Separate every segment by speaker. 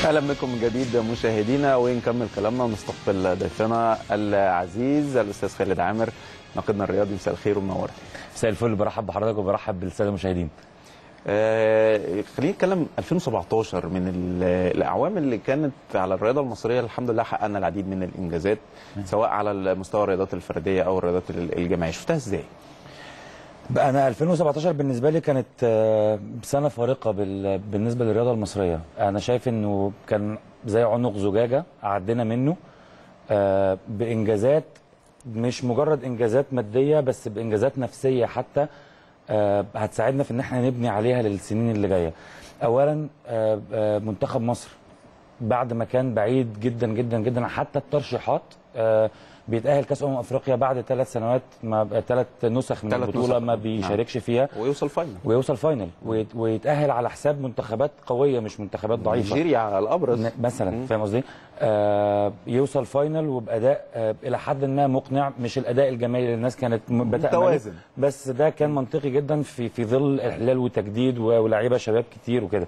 Speaker 1: اهلا بكم من جديد مشاهدينا ونكمل كلامنا ونستقبل ضيفنا العزيز الاستاذ خالد عامر ناقدنا الرياضي مساء الخير ومنورنا
Speaker 2: مساء الفل برحب بحضرتك وبرحب بالساده المشاهدين
Speaker 1: آه خلينا نتكلم 2017 من ال- الاعوام اللي كانت على الرياضه المصريه الحمد لله حققنا العديد من الانجازات سواء على مستوى الرياضات الفرديه او الرياضات ال- الجماعيه شفتها ازاي؟
Speaker 2: بقى انا 2017 بالنسبه لي كانت آه، سنه فارقه بال- بالنسبه للرياضه المصريه انا شايف انه كان زي عنق زجاجه عدينا منه آه، بانجازات مش مجرد انجازات ماديه بس بانجازات نفسيه حتى آه، هتساعدنا في ان احنا نبني عليها للسنين اللي جايه اولا آه، آه، منتخب مصر بعد ما كان بعيد جدا جدا جدا حتى الترشيحات آه، بيتأهل كأس أمم أفريقيا بعد ثلاث سنوات ما ثلاث نسخ من
Speaker 1: ثلاث
Speaker 2: البطولة
Speaker 1: نسخ.
Speaker 2: ما بيشاركش فيها
Speaker 1: ويوصل فاينل
Speaker 2: ويوصل فاينل ويت- ويتأهل على حساب منتخبات قوية مش منتخبات ضعيفة
Speaker 1: نيجيريا على الابرز
Speaker 2: ن- مثلا فاهم قصدي؟ آه يوصل فاينل وباداء آه الى حد ما مقنع مش الاداء الجماهيري اللي الناس كانت م- بتأمله
Speaker 1: متوازن.
Speaker 2: بس ده كان منطقي جدا في في ظل احلال وتجديد و- ولاعيبه شباب كتير وكده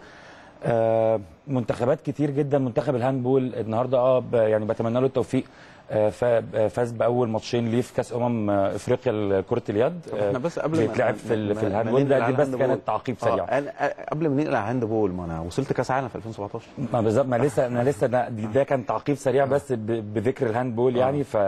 Speaker 2: آه منتخبات كتير جدا منتخب الهاندبول النهارده اه ب- يعني بتمنى له التوفيق آه ف- آه، فاز باول ماتشين ليه في كاس امم آه، افريقيا لكره اليد
Speaker 1: طب احنا بس قبل ما
Speaker 2: بيتلعب في ال- في
Speaker 1: ما- ما
Speaker 2: الهاندبول
Speaker 1: ننقل
Speaker 2: ده
Speaker 1: على
Speaker 2: دي بس
Speaker 1: الهاندبول.
Speaker 2: كانت تعقيب سريع
Speaker 1: آه أنا قبل ما ننقل على الهاند بول ما انا وصلت كاس عالم في 2017
Speaker 2: ما بالظبط ما لسه انا لسه ده, دي- ده كان تعقيب سريع بس ب- بذكر الهاند بول يعني ف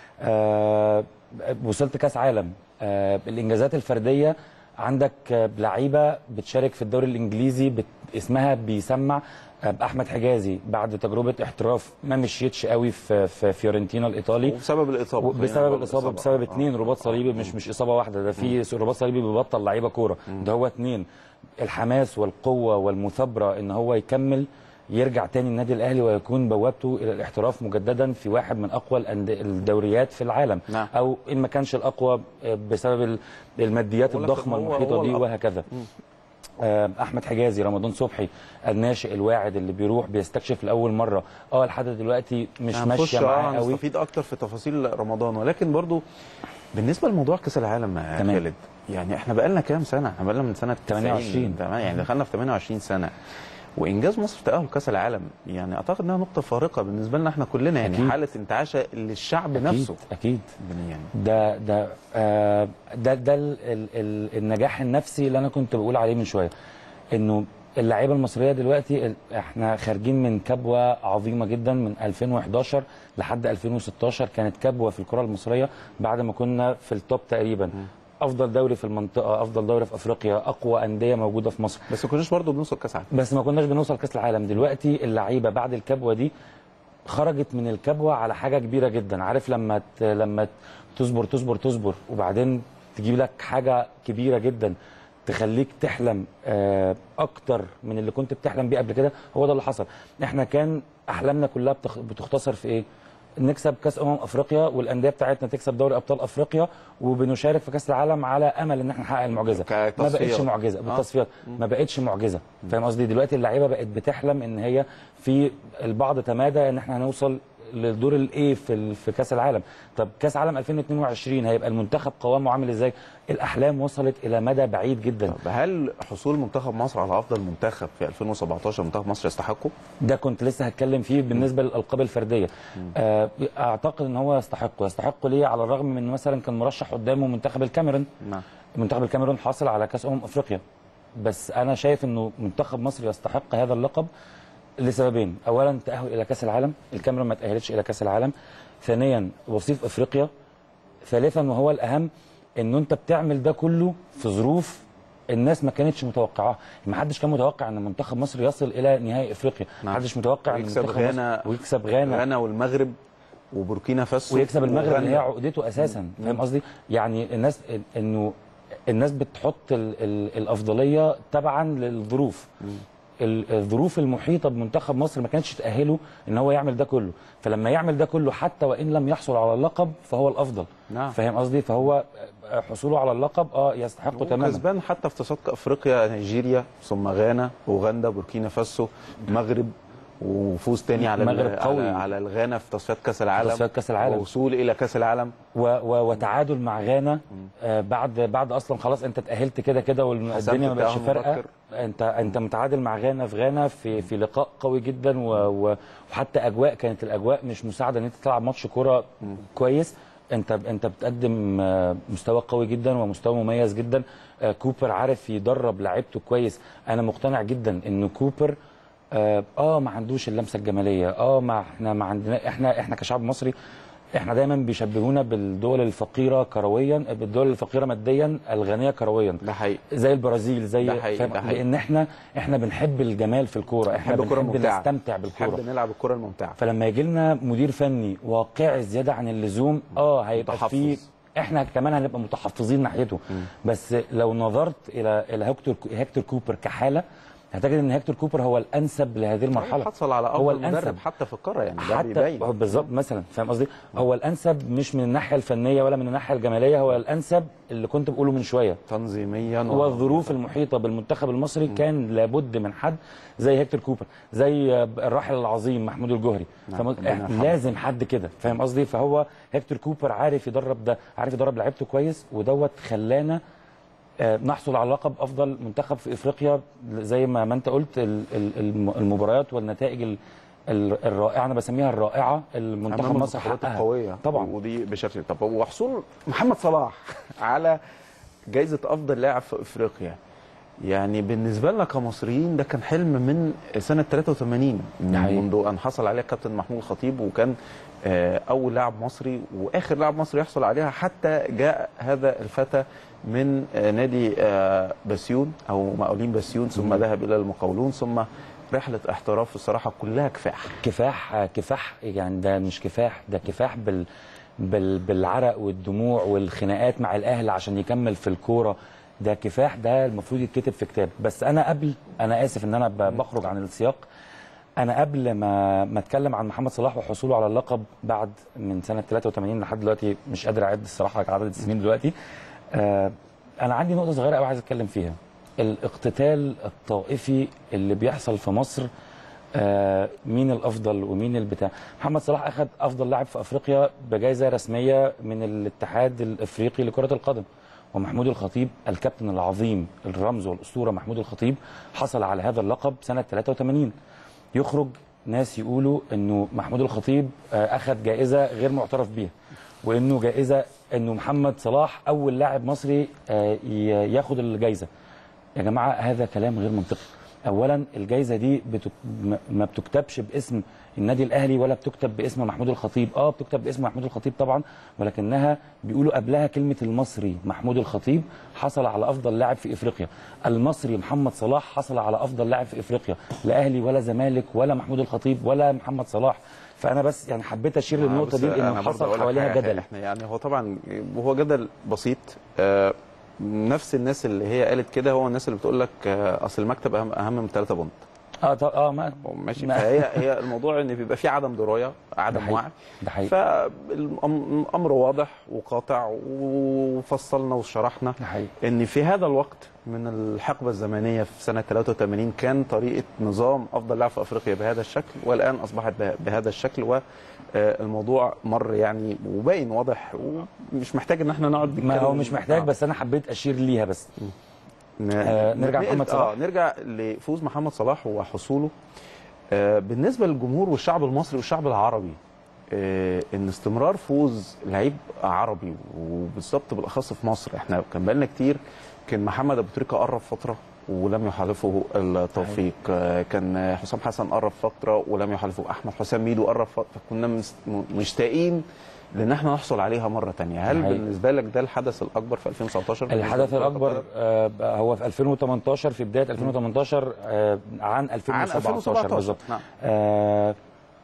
Speaker 2: آه، وصلت كاس عالم آه، الانجازات الفرديه عندك آه، لعيبه بتشارك في الدوري الانجليزي بت... اسمها بيسمع آه، باحمد حجازي بعد تجربه احتراف ما مشيتش قوي في في فيورنتينا الايطالي
Speaker 1: وبسبب الاصابه
Speaker 2: بسبب الاصابه بسبب
Speaker 1: آه.
Speaker 2: اثنين رباط صليبي مش مش اصابه واحده ده في رباط صليبي بيبطل لعيبه كوره ده هو اثنين الحماس والقوه والمثابره ان هو يكمل يرجع تاني النادي الاهلي ويكون بوابته الى الاحتراف مجددا في واحد من اقوى الأند- الدوريات في العالم
Speaker 1: نعم.
Speaker 2: او ان ما كانش الاقوى بسبب ال- الماديات
Speaker 1: ولكن
Speaker 2: الضخمه
Speaker 1: هو-
Speaker 2: المحيطه
Speaker 1: هو
Speaker 2: بيه
Speaker 1: الأقوى.
Speaker 2: وهكذا آه، احمد حجازي رمضان صبحي الناشئ الواعد اللي بيروح بيستكشف لاول مره اه لحد دلوقتي مش
Speaker 1: هنخش
Speaker 2: ماشيه
Speaker 1: اه
Speaker 2: معاه قوي
Speaker 1: نستفيد اكتر في تفاصيل رمضان ولكن برضو بالنسبه لموضوع كاس العالم يا
Speaker 2: تمام.
Speaker 1: خالد يعني احنا بقالنا كام سنه؟ احنا بقالنا من سنه
Speaker 2: 28.
Speaker 1: 90 تمام يعني دخلنا في 28 سنه وانجاز مصر في تاهل كاس العالم يعني اعتقد انها نقطه فارقه بالنسبه لنا احنا كلنا يعني
Speaker 2: أكيد.
Speaker 1: حاله انتعاشه للشعب
Speaker 2: أكيد
Speaker 1: نفسه
Speaker 2: اكيد
Speaker 1: يعني
Speaker 2: ده ده آه ده ده ال ال ال النجاح النفسي اللي انا كنت بقول عليه من شويه انه اللعيبه المصريه دلوقتي ال- احنا خارجين من كبوه عظيمه جدا من 2011 لحد 2016 كانت كبوه في الكره المصريه بعد ما كنا في التوب تقريبا افضل دوري في المنطقه افضل دوري في افريقيا اقوى انديه موجوده في مصر
Speaker 1: بس ما كناش برضه بنوصل كاس عالم
Speaker 2: بس ما كناش بنوصل كاس العالم دلوقتي اللعيبه بعد الكبوه دي خرجت من الكبوه على حاجه كبيره جدا عارف لما ت... لما تصبر تصبر تصبر وبعدين تجيب لك حاجه كبيره جدا تخليك تحلم آه، اكتر من اللي كنت بتحلم بيه قبل كده هو ده اللي حصل احنا كان احلامنا كلها بتخ... بتختصر في ايه نكسب كاس امم افريقيا والانديه بتاعتنا تكسب دوري ابطال افريقيا وبنشارك في كاس العالم على امل ان احنا نحقق المعجزه ما
Speaker 1: كتصفيات.
Speaker 2: بقتش معجزه بالتصفيات ما بقتش معجزه فاهم قصدي دلوقتي اللعيبه بقت بتحلم ان هي في البعض تمادى ان احنا هنوصل للدور الايه في ال- في كاس العالم طب كاس عالم 2022 هيبقى المنتخب قوامه عامل ازاي الاحلام وصلت الى مدى بعيد جدا
Speaker 1: طب هل حصول منتخب مصر على افضل منتخب في 2017 منتخب مصر يستحقه؟
Speaker 2: ده كنت لسه هتكلم فيه بالنسبه للالقاب الفرديه آه اعتقد ان هو يستحق يستحق ليه على الرغم من مثلا كان مرشح قدامه منتخب الكاميرون
Speaker 1: نعم
Speaker 2: منتخب الكاميرون حاصل على كاس امم افريقيا بس انا شايف انه منتخب مصر يستحق هذا اللقب لسببين اولا تاهل الى كاس العالم الكاميرون ما تاهلتش الى كاس العالم ثانيا وصيف افريقيا ثالثا وهو الاهم انه انت بتعمل ده كله في ظروف الناس ما كانتش متوقعاها ما حدش كان متوقع ان منتخب مصر يصل الى نهائي افريقيا ما
Speaker 1: نعم.
Speaker 2: حدش متوقع ان
Speaker 1: ويكسب
Speaker 2: منتخب
Speaker 1: غانا
Speaker 2: مصر ويكسب غانا
Speaker 1: غانا والمغرب وبوركينا فاسو
Speaker 2: ويكسب المغرب اللي هي
Speaker 1: وغانا.
Speaker 2: عقدته اساسا فاهم قصدي يعني الناس انه الناس بتحط ال ال الافضليه تبعا للظروف ال- الظروف المحيطه بمنتخب مصر ما كانتش تاهله ان هو يعمل ده كله فلما يعمل ده كله حتى وان لم يحصل على اللقب فهو الافضل
Speaker 1: نعم.
Speaker 2: فاهم قصدي فهو حصوله على اللقب اه يستحقه تماما
Speaker 1: كسبان حتى في تصفيات افريقيا نيجيريا ثم غانا اوغندا بوركينا فاسو المغرب وفوز تاني على
Speaker 2: المغرب
Speaker 1: ال-
Speaker 2: قوي.
Speaker 1: على, على الغانا في تصفيات كاس العالم
Speaker 2: تصفيات كأس العالم.
Speaker 1: ووصول الى كاس العالم
Speaker 2: و و وتعادل مع غانا آه بعد بعد اصلا خلاص انت اتاهلت كده كده والدنيا ما بقتش
Speaker 1: التأهل
Speaker 2: فارقه
Speaker 1: مبكر.
Speaker 2: انت انت متعادل مع غانا في غانا في في لقاء قوي جدا و و وحتى اجواء كانت الاجواء مش مساعده ان انت تلعب ماتش كوره كويس انت انت بتقدم آه، مستوى قوي جدا ومستوى مميز جدا آه، كوبر عارف يدرب لعيبته كويس انا مقتنع جدا ان كوبر اه آه، ما عندوش اللمسه الجماليه اه ما احنا ما عندنا احنا احنا كشعب مصري احنا دايما بيشبهونا بالدول الفقيره كرويا بالدول الفقيره ماديا الغنيه كرويا
Speaker 1: ده حقيقي
Speaker 2: زي البرازيل زي
Speaker 1: ده حقيقي،
Speaker 2: فاهم؟
Speaker 1: ده حقيقي.
Speaker 2: لان احنا احنا بنحب الجمال في الكوره احنا
Speaker 1: بنحب الكرة
Speaker 2: بنحب
Speaker 1: الممتعة.
Speaker 2: نستمتع بالكوره
Speaker 1: نحب نلعب الكره الممتعه
Speaker 2: فلما يجي لنا مدير فني واقعي زياده عن اللزوم اه هيبقى
Speaker 1: متحفظ.
Speaker 2: فيه احنا كمان هنبقى متحفظين ناحيته بس لو نظرت الى الى هيكتور هيكتور كوبر كحاله هتجد ان هيكتور كوبر هو الانسب لهذه المرحله
Speaker 1: حصل على
Speaker 2: هو
Speaker 1: افضل
Speaker 2: الأنسب.
Speaker 1: مدرب حتى في القاره يعني ده
Speaker 2: حتى
Speaker 1: بيبين
Speaker 2: هو بالظبط مثلا فاهم قصدي هو الانسب مش من الناحيه الفنيه ولا من الناحيه الجماليه هو الانسب اللي كنت بقوله من شويه
Speaker 1: تنظيميا و-
Speaker 2: والظروف المحيطه بالمنتخب المصري كان لابد من حد زي هيكتور كوبر زي الراحل العظيم محمود الجوهري
Speaker 1: نعم،
Speaker 2: فاهم
Speaker 1: ربنا
Speaker 2: قصدي؟
Speaker 1: يرحمه.
Speaker 2: لازم حد كده فاهم قصدي فهو هيكتور كوبر عارف يدرب ده عارف يدرب لعيبته كويس ودوت خلانا آه، نحصل على لقب افضل منتخب في افريقيا زي ما ما انت قلت ال- ال- الم- المباريات والنتائج ال- ال- الرائعه انا بسميها الرائعه المنتخب
Speaker 1: امام
Speaker 2: مصر
Speaker 1: المنتخبات
Speaker 2: حققها
Speaker 1: القويه
Speaker 2: طبعا
Speaker 1: ودي بشكل طب وحصول محمد صلاح على جائزه افضل لاعب في افريقيا يعني بالنسبه لنا كمصريين ده كان حلم من سنه 83
Speaker 2: ده حقيقي.
Speaker 1: منذ ان حصل عليها الكابتن محمود الخطيب وكان آه، اول لاعب مصري واخر لاعب مصري يحصل عليها حتى جاء هذا الفتى من آه، نادي آه، بسيون او مقاولين بسيون ثم ذهب الى المقاولون ثم رحله احتراف الصراحه كلها كفاح
Speaker 2: كفاح كفاح يعني ده مش كفاح ده كفاح بال بال بالعرق والدموع والخناقات مع الاهل عشان يكمل في الكوره ده كفاح ده المفروض يتكتب في كتاب بس انا قبل انا اسف ان انا ب- بخرج عن السياق انا قبل ما ما اتكلم عن محمد صلاح وحصوله على اللقب بعد من سنه 83 لحد دلوقتي مش قادر اعد الصراحه عدد السنين دلوقتي آه انا عندي نقطه صغيره قوي عايز اتكلم فيها الاقتتال الطائفي اللي بيحصل في مصر آه مين الافضل ومين البتاع محمد صلاح اخذ افضل لاعب في افريقيا بجائزه رسميه من الاتحاد الافريقي لكره القدم ومحمود الخطيب الكابتن العظيم الرمز والاسطوره محمود الخطيب حصل على هذا اللقب سنه 83 يخرج ناس يقولوا انه محمود الخطيب آه، اخذ جائزه غير معترف بيها وانه جائزه انه محمد صلاح اول لاعب مصري آه، ي- ياخد الجائزه يا جماعه هذا كلام غير منطقي اولا الجائزه دي بتك... ما- ما بتكتبش باسم النادي الاهلي ولا بتكتب باسم محمود الخطيب اه بتكتب باسم محمود الخطيب طبعا ولكنها بيقولوا قبلها كلمه المصري محمود الخطيب حصل على افضل لاعب في افريقيا المصري محمد صلاح حصل على افضل لاعب في افريقيا لا اهلي ولا زمالك ولا محمود الخطيب ولا محمد صلاح فانا بس يعني حبيت اشير للنقطه
Speaker 1: بس
Speaker 2: دي
Speaker 1: أنا
Speaker 2: لانه
Speaker 1: برضه
Speaker 2: حصل
Speaker 1: أقول لك
Speaker 2: حواليها
Speaker 1: حاجة،
Speaker 2: جدل
Speaker 1: احنا يعني هو طبعا هو جدل بسيط آه، نفس الناس اللي هي قالت كده هو الناس اللي بتقول لك آه، اصل المكتب اهم اهم من 3 بونت
Speaker 2: اه طب اه ما
Speaker 1: ماشي
Speaker 2: ما-
Speaker 1: فهي هي الموضوع ان بيبقى في عدم درايه
Speaker 2: ده
Speaker 1: عدم
Speaker 2: حقيقي.
Speaker 1: وعي
Speaker 2: ده حقيقي
Speaker 1: فالامر واضح وقاطع وفصلنا وشرحنا
Speaker 2: ده حقيقي
Speaker 1: ان في هذا الوقت من الحقبه الزمنيه في سنه 83 كان طريقه نظام افضل لاعب في افريقيا بهذا الشكل والان اصبحت به- بهذا الشكل والموضوع مر يعني وباين واضح ومش محتاج ان احنا نقعد
Speaker 2: ما هو
Speaker 1: نتكلم.
Speaker 2: مش محتاج
Speaker 1: آه.
Speaker 2: بس انا حبيت اشير ليها بس
Speaker 1: ن-
Speaker 2: آه، نرجع
Speaker 1: ننقل-
Speaker 2: محمد صلاح.
Speaker 1: اه نرجع لفوز محمد صلاح وحصوله آه بالنسبه للجمهور والشعب المصري والشعب العربي آه ان استمرار فوز لعيب عربي وبالظبط بالاخص في مصر احنا كان بقالنا كتير كان محمد ابو تريكه قرب فتره ولم يحالفه التوفيق آه كان حسام حسن قرب فتره ولم يحالفه احمد حسام ميدو قرب فتره كنا مس- مشتاقين لان احنا نحصل عليها مره تانية هل
Speaker 2: حقيقي.
Speaker 1: بالنسبه لك ده الحدث الاكبر في 2019
Speaker 2: الحدث الاكبر آه هو في 2018 في بدايه 2018 آه عن
Speaker 1: عن
Speaker 2: 2017
Speaker 1: 2017
Speaker 2: بالظبط
Speaker 1: نعم
Speaker 2: آه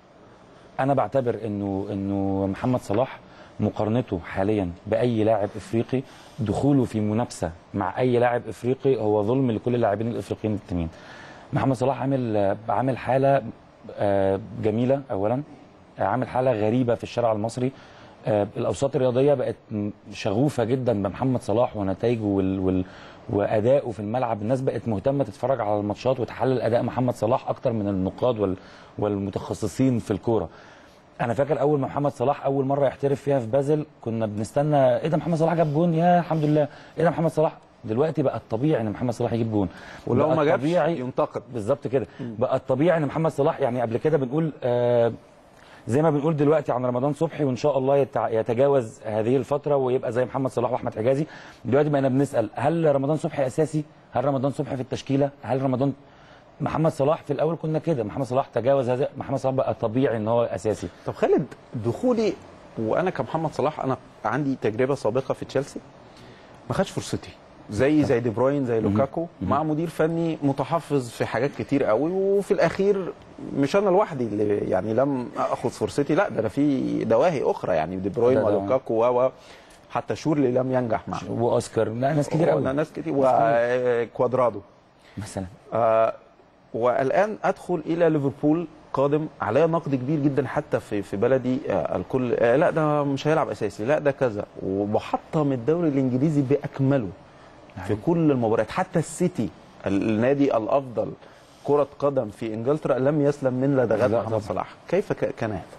Speaker 2: انا بعتبر انه انه محمد صلاح مقارنته حاليا باي لاعب افريقي دخوله في منافسه مع اي لاعب افريقي هو ظلم لكل اللاعبين الافريقيين التانيين محمد صلاح عامل عامل حاله آه، جميله اولا آه، عامل حاله غريبه في الشارع المصري آه، الاوساط الرياضيه بقت م- شغوفه جدا بمحمد صلاح ونتائجه وال وال وادائه في الملعب الناس بقت مهتمه تتفرج على الماتشات وتحلل اداء محمد صلاح اكتر من النقاد وال والمتخصصين في الكوره انا فاكر اول ما محمد صلاح اول مره يحترف فيها في بازل كنا بنستنى ايه ده محمد صلاح جاب جون يا الحمد لله ايه ده محمد صلاح دلوقتي بقى الطبيعي ان محمد صلاح يجيب جون
Speaker 1: ولو
Speaker 2: بقى
Speaker 1: ما جابش
Speaker 2: الطبيعي
Speaker 1: ينتقد
Speaker 2: بالظبط كده بقى الطبيعي ان محمد صلاح يعني قبل كده بنقول آه زي ما بنقول دلوقتي عن رمضان صبحي وان شاء الله يتع- يتجاوز هذه الفتره ويبقى زي محمد صلاح واحمد حجازي دلوقتي بقينا بنسال هل رمضان صبحي اساسي هل رمضان صبحي في التشكيله هل رمضان محمد صلاح في الاول كنا كده محمد صلاح تجاوز هذا محمد صلاح بقى طبيعي ان هو اساسي
Speaker 1: طب خالد دخولي وانا كمحمد صلاح انا عندي تجربه سابقه في تشيلسي ما خدش فرصتي زي زي دي بروين زي لوكاكو مع مدير فني متحفظ في حاجات كتير قوي وفي الاخير مش انا لوحدي اللي يعني لم اخذ فرصتي لا ده انا في دواهي اخرى يعني دي بروين
Speaker 2: ده- ده-
Speaker 1: ولوكاكو و و- حتى شورلي لم ينجح معه
Speaker 2: واوسكار لا ناس كتير قوي
Speaker 1: ناس كتير وكوادرادو
Speaker 2: مثلا
Speaker 1: آه والان ادخل الى ليفربول قادم عليا نقد كبير جدا حتى في في بلدي آه الكل آه لا ده مش هيلعب اساسي لا ده كذا ومحطم الدوري الانجليزي باكمله في كل المباريات حتى السيتي النادي الافضل كرة قدم في انجلترا لم يسلم من لدغات
Speaker 2: لا
Speaker 1: محمد
Speaker 2: طبعا.
Speaker 1: صلاح كيف ك- كان هذا؟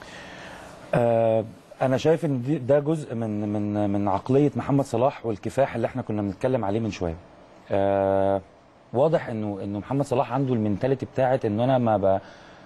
Speaker 2: آه انا شايف ان دي ده جزء من من من عقليه محمد صلاح والكفاح اللي احنا كنا بنتكلم عليه من شويه آه واضح انه انه محمد صلاح عنده المينتاليتي بتاعت ان انا ما ب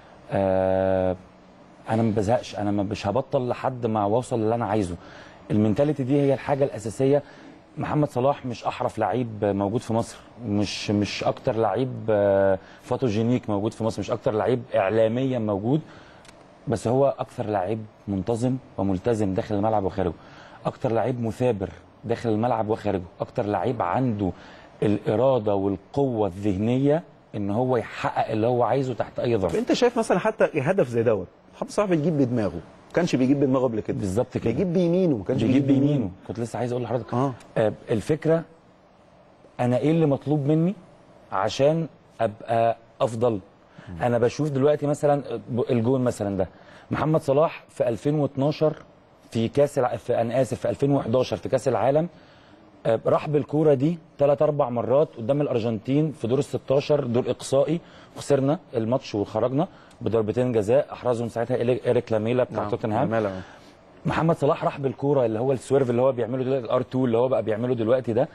Speaker 2: آه انا ما بزهقش انا ما مش هبطل لحد ما اوصل اللي انا عايزه المينتاليتي دي هي الحاجه الاساسيه محمد صلاح مش احرف لعيب موجود في مصر مش مش اكتر لعيب آه، فوتوجينيك موجود في مصر مش اكتر لعيب اعلاميا موجود بس هو اكثر لعيب منتظم وملتزم داخل الملعب وخارجه اكتر لعيب مثابر داخل الملعب وخارجه اكتر لعيب عنده الاراده والقوه الذهنيه ان هو يحقق اللي هو عايزه تحت اي ظرف
Speaker 1: انت شايف مثلا حتى هدف زي دوت محمد صلاح بيجيب بدماغه ما كانش بيجيب بدماغه قبل كده
Speaker 2: بالظبط كده
Speaker 1: بيجيب بيمينه ما كانش
Speaker 2: بيجيب بيمينه كنت لسه عايز اقول لحضرتك
Speaker 1: اه
Speaker 2: آه، الفكره انا ايه اللي مطلوب مني عشان ابقى افضل انا بشوف دلوقتي مثلا الجون مثلا ده محمد صلاح في 2012 في كاس الع... في انا اسف في 2011 في كاس العالم آه، راح بالكوره دي ثلاث اربع مرات قدام الارجنتين في دور ال 16 دور اقصائي خسرنا الماتش وخرجنا بضربتين جزاء احرزهم ساعتها إيريك- ايريك لاميلا بتاع
Speaker 1: نعم.
Speaker 2: توتنهام
Speaker 1: ماله.
Speaker 2: محمد صلاح راح بالكوره اللي هو السويرف اللي هو بيعمله دلوقتي الار 2 اللي هو بقى بيعمله دلوقتي ده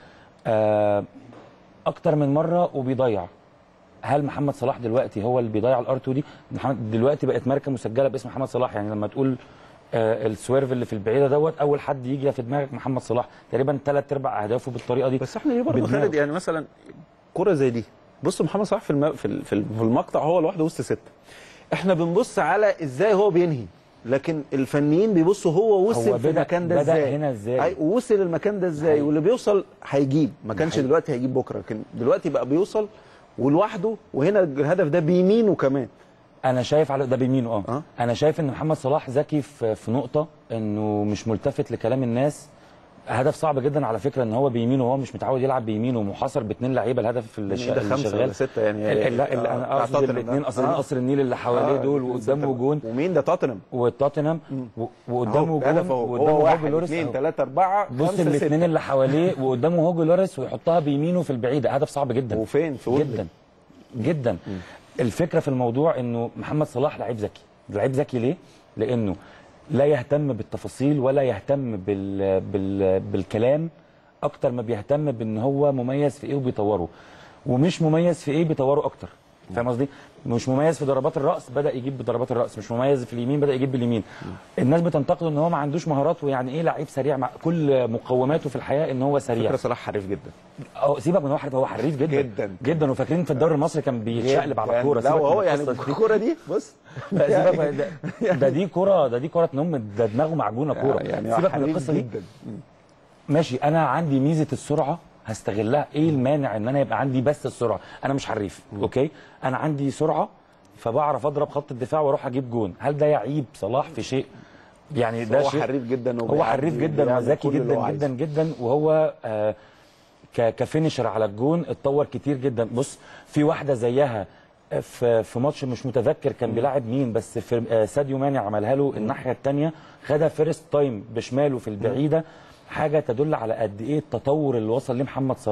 Speaker 2: آه، اكتر من مره وبيضيع هل محمد صلاح دلوقتي هو اللي بيضيع الار 2 دي محمد دلوقتي بقت ماركه مسجله باسم محمد صلاح يعني لما تقول آه، السويرف اللي في البعيده دوت اول حد يجي في دماغك محمد صلاح تقريبا ثلاث ارباع اهدافه بالطريقه دي
Speaker 1: بس احنا ليه برضه
Speaker 2: بدماغه.
Speaker 1: خالد يعني مثلا كرة زي دي بص محمد صلاح في الم... في ال- في ال- في المقطع هو لوحده وسط ستة احنا بنبص على ازاي هو بينهي لكن الفنيين بيبصوا هو وصل
Speaker 2: هو
Speaker 1: في
Speaker 2: بدأ-
Speaker 1: المكان ده
Speaker 2: بدأ
Speaker 1: ازاي
Speaker 2: هنا إزاي؟
Speaker 1: أي وصل المكان ده ازاي
Speaker 2: حقيقي.
Speaker 1: واللي بيوصل هيجيب ما كانش
Speaker 2: حقيقي.
Speaker 1: دلوقتي هيجيب بكره لكن دلوقتي بقى بيوصل ولوحده وهنا الهدف ده بيمينه كمان
Speaker 2: انا شايف على ده بيمينه اه
Speaker 1: آه.
Speaker 2: انا شايف ان محمد صلاح ذكي في في نقطه انه مش ملتفت لكلام الناس هدف صعب جدا على فكره ان هو بيمينه وهو مش متعود يلعب بيمينه ومحاصر باثنين لعيبه الهدف اللي,
Speaker 1: يعني
Speaker 2: شا...
Speaker 1: ده
Speaker 2: اللي
Speaker 1: خمسة
Speaker 2: شغال
Speaker 1: ولا ستة يعني
Speaker 2: ال- لا ال- انا
Speaker 1: بتاع
Speaker 2: اقصد
Speaker 1: توتنهام ده.
Speaker 2: الاثنين قصر
Speaker 1: آه.
Speaker 2: قصر النيل اللي حواليه
Speaker 1: آه،
Speaker 2: دول وقدامه جون
Speaker 1: ومين ده توتنهام
Speaker 2: وتوتنهام و- وقدامه
Speaker 1: أهو،
Speaker 2: جون
Speaker 1: هدف اهو
Speaker 2: وقدامه
Speaker 1: هو
Speaker 2: هوجو
Speaker 1: واحد
Speaker 2: لوريس
Speaker 1: اثنين
Speaker 2: أهو.
Speaker 1: ثلاثة أربعة
Speaker 2: بص
Speaker 1: خمسة
Speaker 2: الاثنين
Speaker 1: ستة
Speaker 2: اللي حواليه وقدامه هوجو لوريس ويحطها بيمينه في البعيده هدف صعب جدا
Speaker 1: وفين في ويمبلي.
Speaker 2: جدا جدا الفكره في الموضوع انه محمد صلاح لعيب ذكي لعيب ذكي ليه لانه لا يهتم بالتفاصيل ولا يهتم بال... بال... بالكلام اكتر ما بيهتم بان هو مميز في ايه وبيطوره ومش مميز في ايه بيطوره اكتر فاهم قصدي مش مميز في ضربات الراس بدا يجيب بضربات الراس مش مميز في اليمين بدا يجيب باليمين الناس بتنتقده ان هو ما عندوش مهارات ويعني ايه لعيب سريع مع كل مقوماته في الحياه ان هو سريع
Speaker 1: فكرة صلاح حريف جدا
Speaker 2: أو سيبك من هو حريف هو حريف جدا
Speaker 1: جدا.
Speaker 2: جدا وفاكرين في الدوري المصري كان بيتشقلب على الكوره
Speaker 1: لا
Speaker 2: سيبك
Speaker 1: وهو
Speaker 2: من
Speaker 1: يعني
Speaker 2: القصة دي.
Speaker 1: الكوره دي بص
Speaker 2: لا سيبك من- ده, ده دي كوره ده دي كوره نم ده دماغه معجونه كوره
Speaker 1: يعني هو
Speaker 2: سيبك من
Speaker 1: حريف
Speaker 2: القصه دي
Speaker 1: جدا
Speaker 2: ماشي انا عندي ميزه السرعه هستغلها ايه المانع ان انا يبقى عندي بس السرعه انا مش حريف اوكي انا عندي سرعه فبعرف اضرب خط الدفاع واروح اجيب جون هل ده يعيب صلاح في شيء يعني ده
Speaker 1: هو
Speaker 2: شيء
Speaker 1: حريف جدا
Speaker 2: هو
Speaker 1: وبيعدي
Speaker 2: حريف جدا
Speaker 1: وبيعمل
Speaker 2: وذكي
Speaker 1: كل اللي هو
Speaker 2: جدا
Speaker 1: عايزه.
Speaker 2: جدا جدا وهو آه ك- كفينشر على الجون اتطور كتير جدا بص في واحده زيها في في ماتش مش متذكر كان بيلاعب مين بس في آه، ساديو ماني عملها له الناحيه الثانيه خدها فيرست تايم بشماله في البعيده حاجه تدل على قد ايه التطور اللي وصل ليه محمد صلاح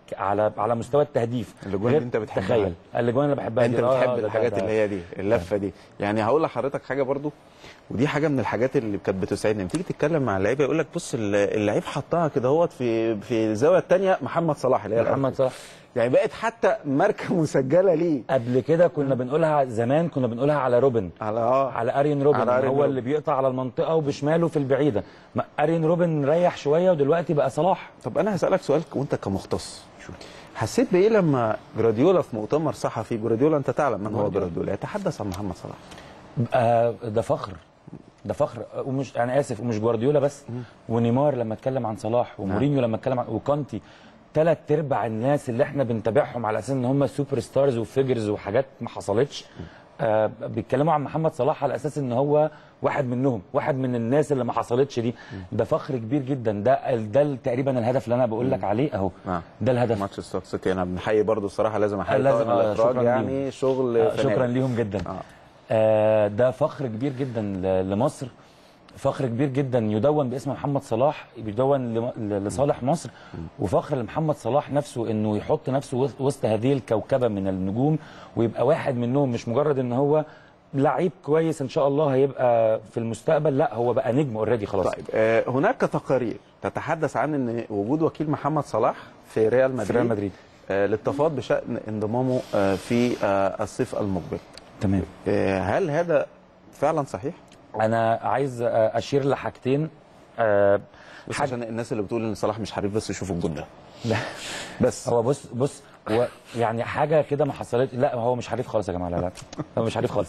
Speaker 2: على على مستوى التهديف
Speaker 1: الأجوان
Speaker 2: غير-
Speaker 1: دي أنت بتحبها.
Speaker 2: تخيل الاجوان اللي بحبها
Speaker 1: انت
Speaker 2: دي. آه،
Speaker 1: بتحب
Speaker 2: ده- ده-
Speaker 1: الحاجات
Speaker 2: ده-
Speaker 1: اللي هي دي اللفه دي يعني هقول لحضرتك حاجه برضو ودي حاجه من الحاجات اللي كانت بتسعدني لما تيجي تتكلم مع اللعيبه يقول لك بص ال- اللعيب حطها كده هوت في في الزاويه الثانيه محمد صلاح اللي هي
Speaker 2: محمد
Speaker 1: الأرض.
Speaker 2: صلاح
Speaker 1: يعني بقت حتى ماركه مسجله ليه
Speaker 2: قبل كده كنا بنقولها زمان كنا بنقولها على روبن
Speaker 1: على اه
Speaker 2: على ارين روبن
Speaker 1: على أرين
Speaker 2: هو
Speaker 1: روبن.
Speaker 2: اللي بيقطع على المنطقه وبشماله في البعيده ما ارين روبن ريح شويه ودلوقتي بقى صلاح
Speaker 1: طب انا هسالك سؤال وانت كمختص حسيت بايه لما جراديولا في مؤتمر صحفي جراديولا انت تعلم من هو
Speaker 2: جوارديولا.
Speaker 1: جراديولا يتحدث عن محمد صلاح
Speaker 2: آه، ده فخر ده فخر ومش انا اسف ومش جوارديولا بس ونيمار لما اتكلم عن صلاح ومورينيو لما اتكلم عن وكانتي ثلاث ارباع الناس اللي احنا بنتابعهم على اساس ان هم سوبر ستارز وفيجرز وحاجات ما حصلتش آه بيتكلموا عن محمد صلاح على اساس ان هو واحد منهم واحد من الناس اللي ما حصلتش دي ده فخر كبير جدا ده ده تقريبا الهدف اللي انا بقول لك عليه اهو
Speaker 1: نعم.
Speaker 2: ده الهدف
Speaker 1: ماتش ستوك سيتي انا بنحيي برضو الصراحه لازم احيي
Speaker 2: لازم،
Speaker 1: طاقم
Speaker 2: آه،
Speaker 1: الاخراج
Speaker 2: شكراً
Speaker 1: يعني
Speaker 2: ليهم.
Speaker 1: شغل
Speaker 2: آه،
Speaker 1: فنان.
Speaker 2: شكرا ليهم جدا
Speaker 1: آه.
Speaker 2: آه ده فخر كبير جدا ل- لمصر فخر كبير جدا يدون باسم محمد صلاح يدون لم- ل- لصالح مصر وفخر لمحمد صلاح نفسه انه يحط نفسه وسط- وسط هذه الكوكبه من النجوم ويبقى واحد منهم مش مجرد ان هو لعيب كويس ان شاء الله هيبقى في المستقبل لا هو بقى نجم اوريدي خلاص
Speaker 1: طيب آه هناك تقارير تتحدث عن ان وجود وكيل محمد صلاح في ريال مدريد
Speaker 2: في ريال مدريد
Speaker 1: آه للتفاوض بشان انضمامه آه في آه الصيف المقبل
Speaker 2: تمام
Speaker 1: آه هل هذا فعلا صحيح؟
Speaker 2: انا عايز آه، اشير لحاجتين آه،
Speaker 1: بس
Speaker 2: حاجة-
Speaker 1: عشان الناس اللي بتقول ان صلاح مش حريف بس يشوفوا الجول ده
Speaker 2: لا
Speaker 1: بس
Speaker 2: هو بص بص هو يعني حاجه كده ما حصلت لا هو مش حريف خالص يا جماعه لا لا هو مش حريف خالص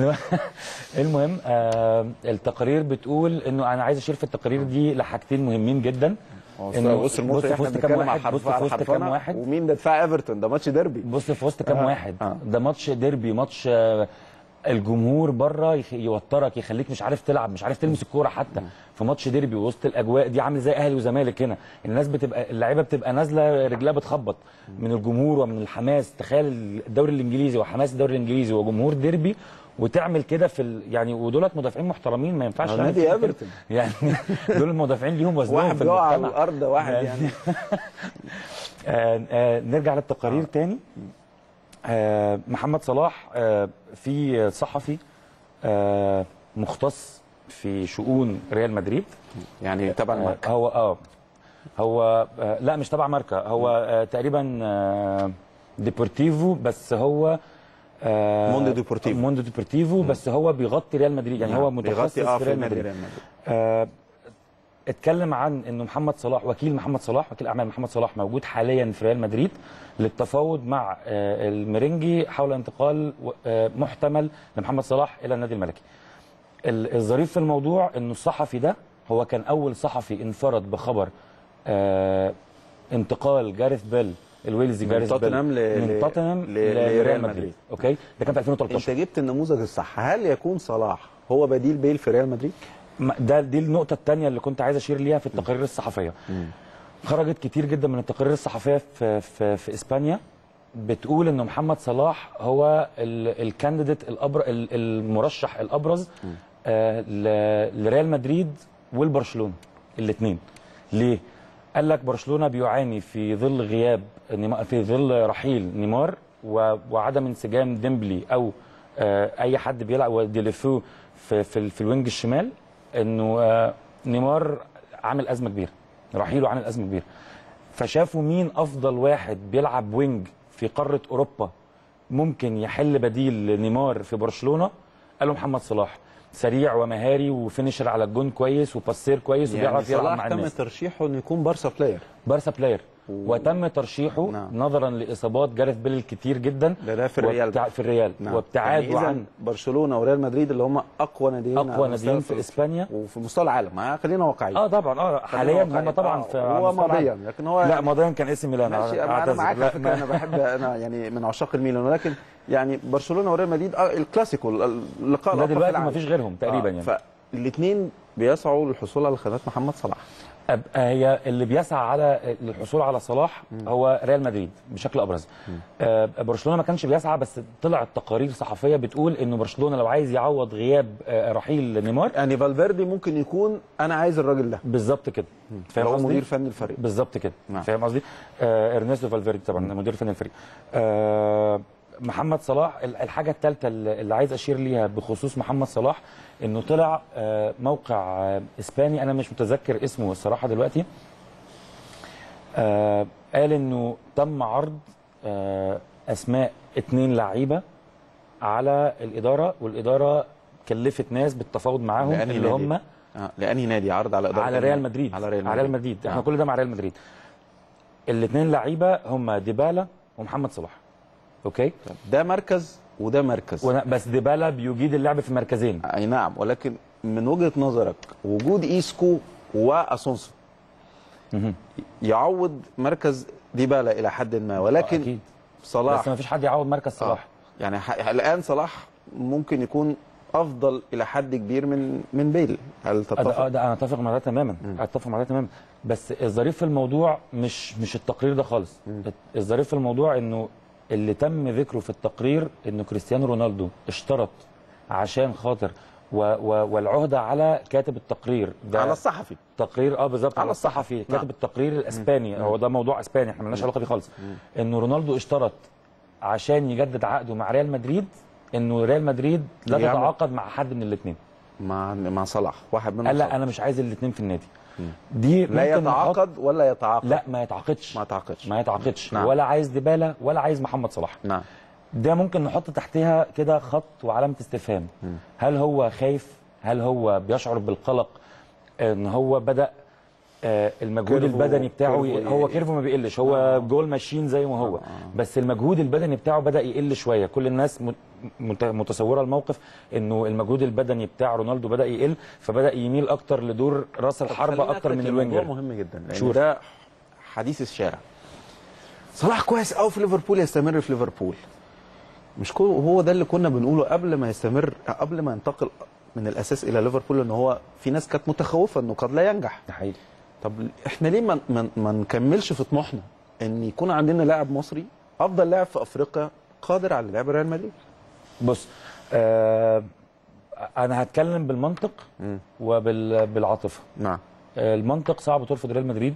Speaker 2: المهم آه التقارير بتقول انه انا عايز اشير في التقارير دي لحاجتين مهمين جدا
Speaker 1: انه بص المصري
Speaker 2: في
Speaker 1: احنا
Speaker 2: وسط كام
Speaker 1: بنتكلم على
Speaker 2: واحد بص
Speaker 1: الحرف
Speaker 2: في وسط كام
Speaker 1: على
Speaker 2: واحد
Speaker 1: ومين ده دفاع ايفرتون ده ماتش ديربي
Speaker 2: بص في وسط كام
Speaker 1: آه،
Speaker 2: واحد
Speaker 1: آه.
Speaker 2: ده ماتش ديربي ماتش آه، الجمهور بره يخ- يوترك يخليك مش عارف تلعب مش عارف تلمس الكوره حتى في ماتش ديربي وسط الاجواء دي عامل زي اهلي وزمالك هنا الناس بتبقى اللعيبه بتبقى نازله رجلها بتخبط من الجمهور ومن الحماس تخيل الدوري الانجليزي وحماس الدوري الانجليزي وجمهور ديربي وتعمل كده في ال... يعني ودولت مدافعين محترمين ما ينفعش
Speaker 1: آه،
Speaker 2: تعمل
Speaker 1: نادي
Speaker 2: كده.
Speaker 1: ايفرتون.
Speaker 2: يعني دول المدافعين ليهم وزنهم
Speaker 1: واحد
Speaker 2: في
Speaker 1: بيقع على
Speaker 2: المجتمع
Speaker 1: الارض واحد يعني
Speaker 2: آه آه نرجع للتقارير آه. تاني آه محمد صلاح آه في صحفي آه مختص في شؤون ريال مدريد
Speaker 1: يعني تبع
Speaker 2: آه
Speaker 1: الماركه
Speaker 2: هو اه هو آه لا مش تبع ماركه هو آه تقريبا آه ديبورتيفو بس هو آه
Speaker 1: موندو ديبورتيفو.
Speaker 2: موندو ديبورتيفو بس هو بيغطي ريال مدريد يعني هو متخصص
Speaker 1: بيغطي اه
Speaker 2: في
Speaker 1: في
Speaker 2: ريال
Speaker 1: نادي
Speaker 2: مدريد
Speaker 1: ريال مدريد
Speaker 2: آه، اتكلم عن انه محمد صلاح وكيل محمد صلاح وكيل اعمال محمد صلاح موجود حاليا في ريال مدريد للتفاوض مع آه، الميرينجي حول انتقال و- آه، محتمل لمحمد صلاح الى النادي الملكي. ال- الظريف في الموضوع انه الصحفي ده هو كان اول صحفي انفرد بخبر آه، انتقال جاريث بيل الويلزي
Speaker 1: من
Speaker 2: جاريث بيل
Speaker 1: توتنهام ل-
Speaker 2: من
Speaker 1: ل-
Speaker 2: توتنهام
Speaker 1: ل-
Speaker 2: لريال
Speaker 1: لريال
Speaker 2: مدريد
Speaker 1: مدريد.
Speaker 2: اوكي ده كان في 2013
Speaker 1: انت جبت النموذج الصح هل يكون صلاح هو بديل بيل في ريال مدريد؟
Speaker 2: ما- ده دي النقطة الثانية اللي كنت عايز أشير ليها في التقارير الصحفية. خرجت كتير جدا من التقارير الصحفية في في, في إسبانيا بتقول إن محمد صلاح هو الكانديديت الأبر ال- المرشح الأبرز آه ل- لريال مدريد والبرشلونة الاثنين. ليه؟ قال لك برشلونة بيعاني في ظل غياب نيمار في ظل رحيل نيمار و- وعدم انسجام ديمبلي أو آه، اي حد بيلعب وديليفو في في, ال- في الوينج الشمال انه آه، نيمار عامل ازمه كبيره رحيله عامل ازمه كبيره فشافوا مين افضل واحد بيلعب وينج في قاره اوروبا ممكن يحل بديل لنيمار في برشلونه قالوا محمد صلاح سريع ومهاري وفينشر على الجون كويس وباسير كويس
Speaker 1: يعني
Speaker 2: وبيعرف يلعب
Speaker 1: صلاح
Speaker 2: مع
Speaker 1: تم
Speaker 2: الناس
Speaker 1: ترشيحه انه يكون بارسا بلاير
Speaker 2: بارسا بلاير وتم ترشيحه
Speaker 1: نعم.
Speaker 2: نظرا لاصابات جاريث بيل الكتير جدا
Speaker 1: ده ده في الريال
Speaker 2: وابتع- في الريال
Speaker 1: نعم.
Speaker 2: وابتعاده
Speaker 1: يعني إذن
Speaker 2: عن
Speaker 1: برشلونه وريال مدريد اللي هم اقوى ناديين على
Speaker 2: اقوى
Speaker 1: مستوى
Speaker 2: ناديين في اسبانيا
Speaker 1: وفي مستوى العالم ما خلينا واقعيين
Speaker 2: اه طبعا اه حاليا
Speaker 1: واقعيين.
Speaker 2: هم طبعا
Speaker 1: آه،
Speaker 2: في
Speaker 1: هو
Speaker 2: على مستوى
Speaker 1: ماضيا
Speaker 2: العالم.
Speaker 1: لكن هو
Speaker 2: لا ماضيا كان اسم ميلان
Speaker 1: ماشي انا
Speaker 2: أعتذر.
Speaker 1: معاك
Speaker 2: لا،
Speaker 1: على فكره انا بحب انا يعني من عشاق الميلان ولكن يعني برشلونه وريال مدريد آه الكلاسيكو اللقاء
Speaker 2: ده
Speaker 1: الأقوى في
Speaker 2: دلوقتي
Speaker 1: العالم.
Speaker 2: ما فيش غيرهم تقريبا
Speaker 1: آه،
Speaker 2: يعني
Speaker 1: فالاثنين بيسعوا للحصول على خدمات محمد صلاح
Speaker 2: ابقى هي اللي بيسعى على الحصول على صلاح هو ريال مدريد بشكل ابرز آه، برشلونه ما كانش بيسعى بس طلعت تقارير صحفيه بتقول انه برشلونه لو عايز يعوض غياب آه، رحيل نيمار
Speaker 1: يعني فالفيردي ممكن يكون انا عايز الراجل ده
Speaker 2: بالظبط كده فاهم
Speaker 1: هو
Speaker 2: قصدي؟
Speaker 1: مدير فني الفريق
Speaker 2: بالظبط كده
Speaker 1: نعم.
Speaker 2: فاهم قصدي آه ارنستو فالفيردي طبعا مدير فني الفريق آه محمد صلاح ال- الحاجه الثالثه اللي اللي عايز اشير ليها بخصوص محمد صلاح انه طلع آه موقع آه اسباني انا مش متذكر اسمه الصراحه دلوقتي آه قال انه تم عرض آه اسماء اتنين لعيبه على الاداره والاداره كلفت ناس بالتفاوض معاهم
Speaker 1: لأنهي
Speaker 2: اللي
Speaker 1: نادي؟
Speaker 2: هم
Speaker 1: آه. لانهي نادي عرض على اداره
Speaker 2: على ريال مدريد
Speaker 1: على ريال
Speaker 2: على ريال مدريد احنا
Speaker 1: آه.
Speaker 2: كل ده مع ريال مدريد الاثنين لعيبه هم ديبالا ومحمد صلاح اوكي
Speaker 1: ده مركز وده مركز
Speaker 2: وأنا بس ديبالا بيجيد اللعب في مركزين
Speaker 1: اي نعم ولكن من وجهه نظرك وجود ايسكو واسونسو
Speaker 2: مهم.
Speaker 1: يعوض مركز ديبالا الى حد ما ولكن
Speaker 2: اكيد
Speaker 1: صلاح
Speaker 2: بس ما فيش حد يعوض مركز صلاح
Speaker 1: آه. يعني ح- الان صلاح ممكن يكون افضل الى حد كبير من من بيل هل
Speaker 2: آه، ده,
Speaker 1: تتفق؟
Speaker 2: آه، ده انا اتفق مع ده تماما اتفق مع ده تماما بس الظريف في الموضوع مش مش التقرير ده خالص الظريف في الموضوع انه اللي تم ذكره في التقرير انه كريستيانو رونالدو اشترط عشان خاطر و و والعهده على كاتب التقرير ده
Speaker 1: على الصحفي
Speaker 2: تقرير اه بالظبط
Speaker 1: على
Speaker 2: على الصحفي
Speaker 1: نعم.
Speaker 2: كاتب التقرير الاسباني هو ده موضوع اسباني احنا مالناش علاقه بيه خالص انه رونالدو اشترط عشان يجدد عقده مع ريال مدريد انه ريال مدريد لا
Speaker 1: يعمل-
Speaker 2: تتعاقد مع حد من الاثنين
Speaker 1: مع مع صلاح واحد منهم
Speaker 2: قال لا
Speaker 1: صلاح.
Speaker 2: انا مش عايز الاثنين في النادي دي
Speaker 1: لا
Speaker 2: ممكن نحط-
Speaker 1: يتعاقد ولا يتعاقد
Speaker 2: لا ما يتعاقدش
Speaker 1: ما يتعاقدش
Speaker 2: ما يتعاقدش
Speaker 1: نعم.
Speaker 2: ولا عايز ديبالا ولا عايز محمد صلاح
Speaker 1: نعم
Speaker 2: ده ممكن نحط تحتها كده خط وعلامه استفهام هل هو خايف هل هو بيشعر بالقلق ان هو بدا آه، المجهود
Speaker 1: كيرفو-
Speaker 2: البدني بتاعه ي-
Speaker 1: كيرفو
Speaker 2: هو
Speaker 1: ي-
Speaker 2: كيرفو ما بيقلش هو جول ماشين زي ما هو بس المجهود البدني بتاعه بدا يقل شويه كل الناس مت- مت- متصوره الموقف انه المجهود البدني بتاع رونالدو بدا يقل فبدا يميل اكتر لدور راس الحربه
Speaker 1: خليني
Speaker 2: اكتر
Speaker 1: أترك
Speaker 2: من
Speaker 1: الموضوع
Speaker 2: الوينجر
Speaker 1: مهم جدا لان
Speaker 2: شور.
Speaker 1: ده حديث الشارع صلاح كويس قوي في ليفربول يستمر في ليفربول مش كو هو ده اللي كنا بنقوله قبل ما يستمر قبل ما ينتقل من الاساس الى ليفربول ان هو في ناس كانت متخوفه انه قد لا ينجح
Speaker 2: ده حقيقي
Speaker 1: طب احنا ليه ما, ما, ما نكملش في طموحنا ان يكون عندنا لاعب مصري افضل لاعب في افريقيا قادر على لعب ريال مدريد
Speaker 2: بص آه انا هتكلم بالمنطق وبالعاطفه
Speaker 1: نعم
Speaker 2: آه المنطق صعب ترفض ريال مدريد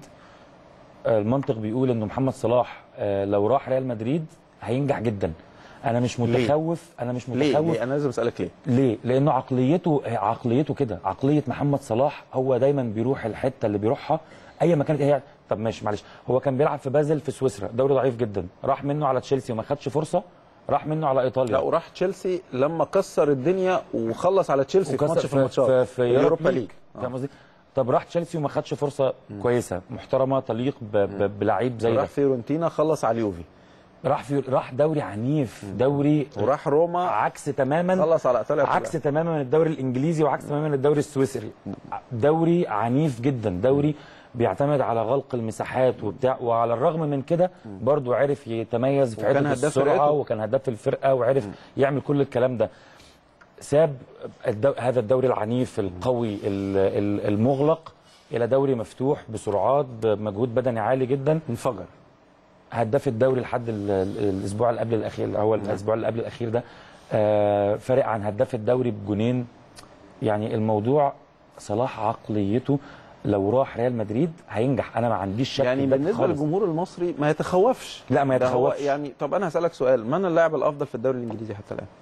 Speaker 2: آه المنطق بيقول انه محمد صلاح آه لو راح ريال مدريد هينجح جدا انا مش
Speaker 1: ليه؟
Speaker 2: متخوف انا مش
Speaker 1: ليه,
Speaker 2: متخوف
Speaker 1: ليه انا لازم اسالك ليه
Speaker 2: ليه؟ لانه عقليته عقليته كده عقليه محمد صلاح هو دايما بيروح الحته اللي بيروحها اي مكان هي طب ماشي معلش هو كان بيلعب في بازل في سويسرا دوري ضعيف جدا راح منه على تشيلسي وما خدش فرصه راح منه على ايطاليا
Speaker 1: لا وراح تشيلسي لما كسر الدنيا وخلص على تشيلسي في
Speaker 2: وكسر
Speaker 1: ماتش في الماتشات
Speaker 2: في, في يوروبا ليج
Speaker 1: آه.
Speaker 2: فاهم قصدي؟ طب راح تشيلسي وما خدش فرصه كويسه محترمه تليق ب- ب- بلعيب زي
Speaker 1: راح
Speaker 2: ده
Speaker 1: فيورنتينا خلص على اليوفي
Speaker 2: راح في راح دوري عنيف دوري
Speaker 1: وراح روما
Speaker 2: عكس تماما
Speaker 1: خلص على ايطاليا
Speaker 2: عكس تماما من الدوري الانجليزي وعكس تماما من الدوري السويسري دوري عنيف جدا دوري بيعتمد على غلق المساحات وبتاع وعلى الرغم من كده برضو عرف يتميز في
Speaker 1: وكان
Speaker 2: حته
Speaker 1: هداف
Speaker 2: السرعه
Speaker 1: فرقته.
Speaker 2: وكان هداف الفرقه وعرف يعمل كل الكلام ده ساب الدو... هذا الدوري العنيف القوي ال- ال- المغلق الى دوري مفتوح بسرعات بمجهود بدني عالي جدا
Speaker 1: انفجر
Speaker 2: هداف الدوري لحد ال- ال- الاسبوع اللي قبل الاخير اللي هو الاسبوع اللي قبل الاخير ده آه، فارق عن هداف الدوري بجونين يعني الموضوع صلاح عقليته لو راح ريال مدريد هينجح انا ما عنديش شك
Speaker 1: يعني
Speaker 2: في ده
Speaker 1: بالنسبه
Speaker 2: خالص.
Speaker 1: للجمهور المصري ما يتخوفش
Speaker 2: لا ما
Speaker 1: ده هو
Speaker 2: يتخوفش
Speaker 1: يعني طب انا هسالك سؤال من اللاعب الافضل في الدوري الانجليزي حتى الان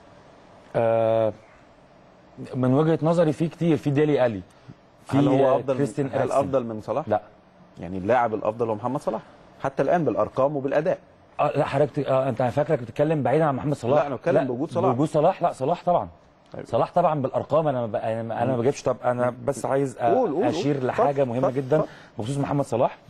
Speaker 2: آه من وجهه نظري في كتير في ديلي الي في
Speaker 1: هل هو
Speaker 2: آه،
Speaker 1: افضل
Speaker 2: كريستيان
Speaker 1: من هل
Speaker 2: إريكسن.
Speaker 1: افضل من صلاح
Speaker 2: لا
Speaker 1: يعني اللاعب الافضل هو محمد صلاح حتى الان بالارقام وبالاداء
Speaker 2: آه لا حضرتك آه انت فاكرك بتتكلم بعيدا عن محمد صلاح
Speaker 1: لا، أنا بتكلم بوجود صلاح.
Speaker 2: بوجود صلاح لا صلاح طبعا
Speaker 1: طيب.
Speaker 2: صلاح طبعا بالارقام انا ما ب- انا ما- انا ما بجيبش طب انا بس عايز أ-
Speaker 1: قول- قول-
Speaker 2: اشير
Speaker 1: قول.
Speaker 2: لحاجه
Speaker 1: اتفضل،
Speaker 2: مهمه
Speaker 1: اتفضل،
Speaker 2: جدا
Speaker 1: اتفضل.
Speaker 2: بخصوص محمد صلاح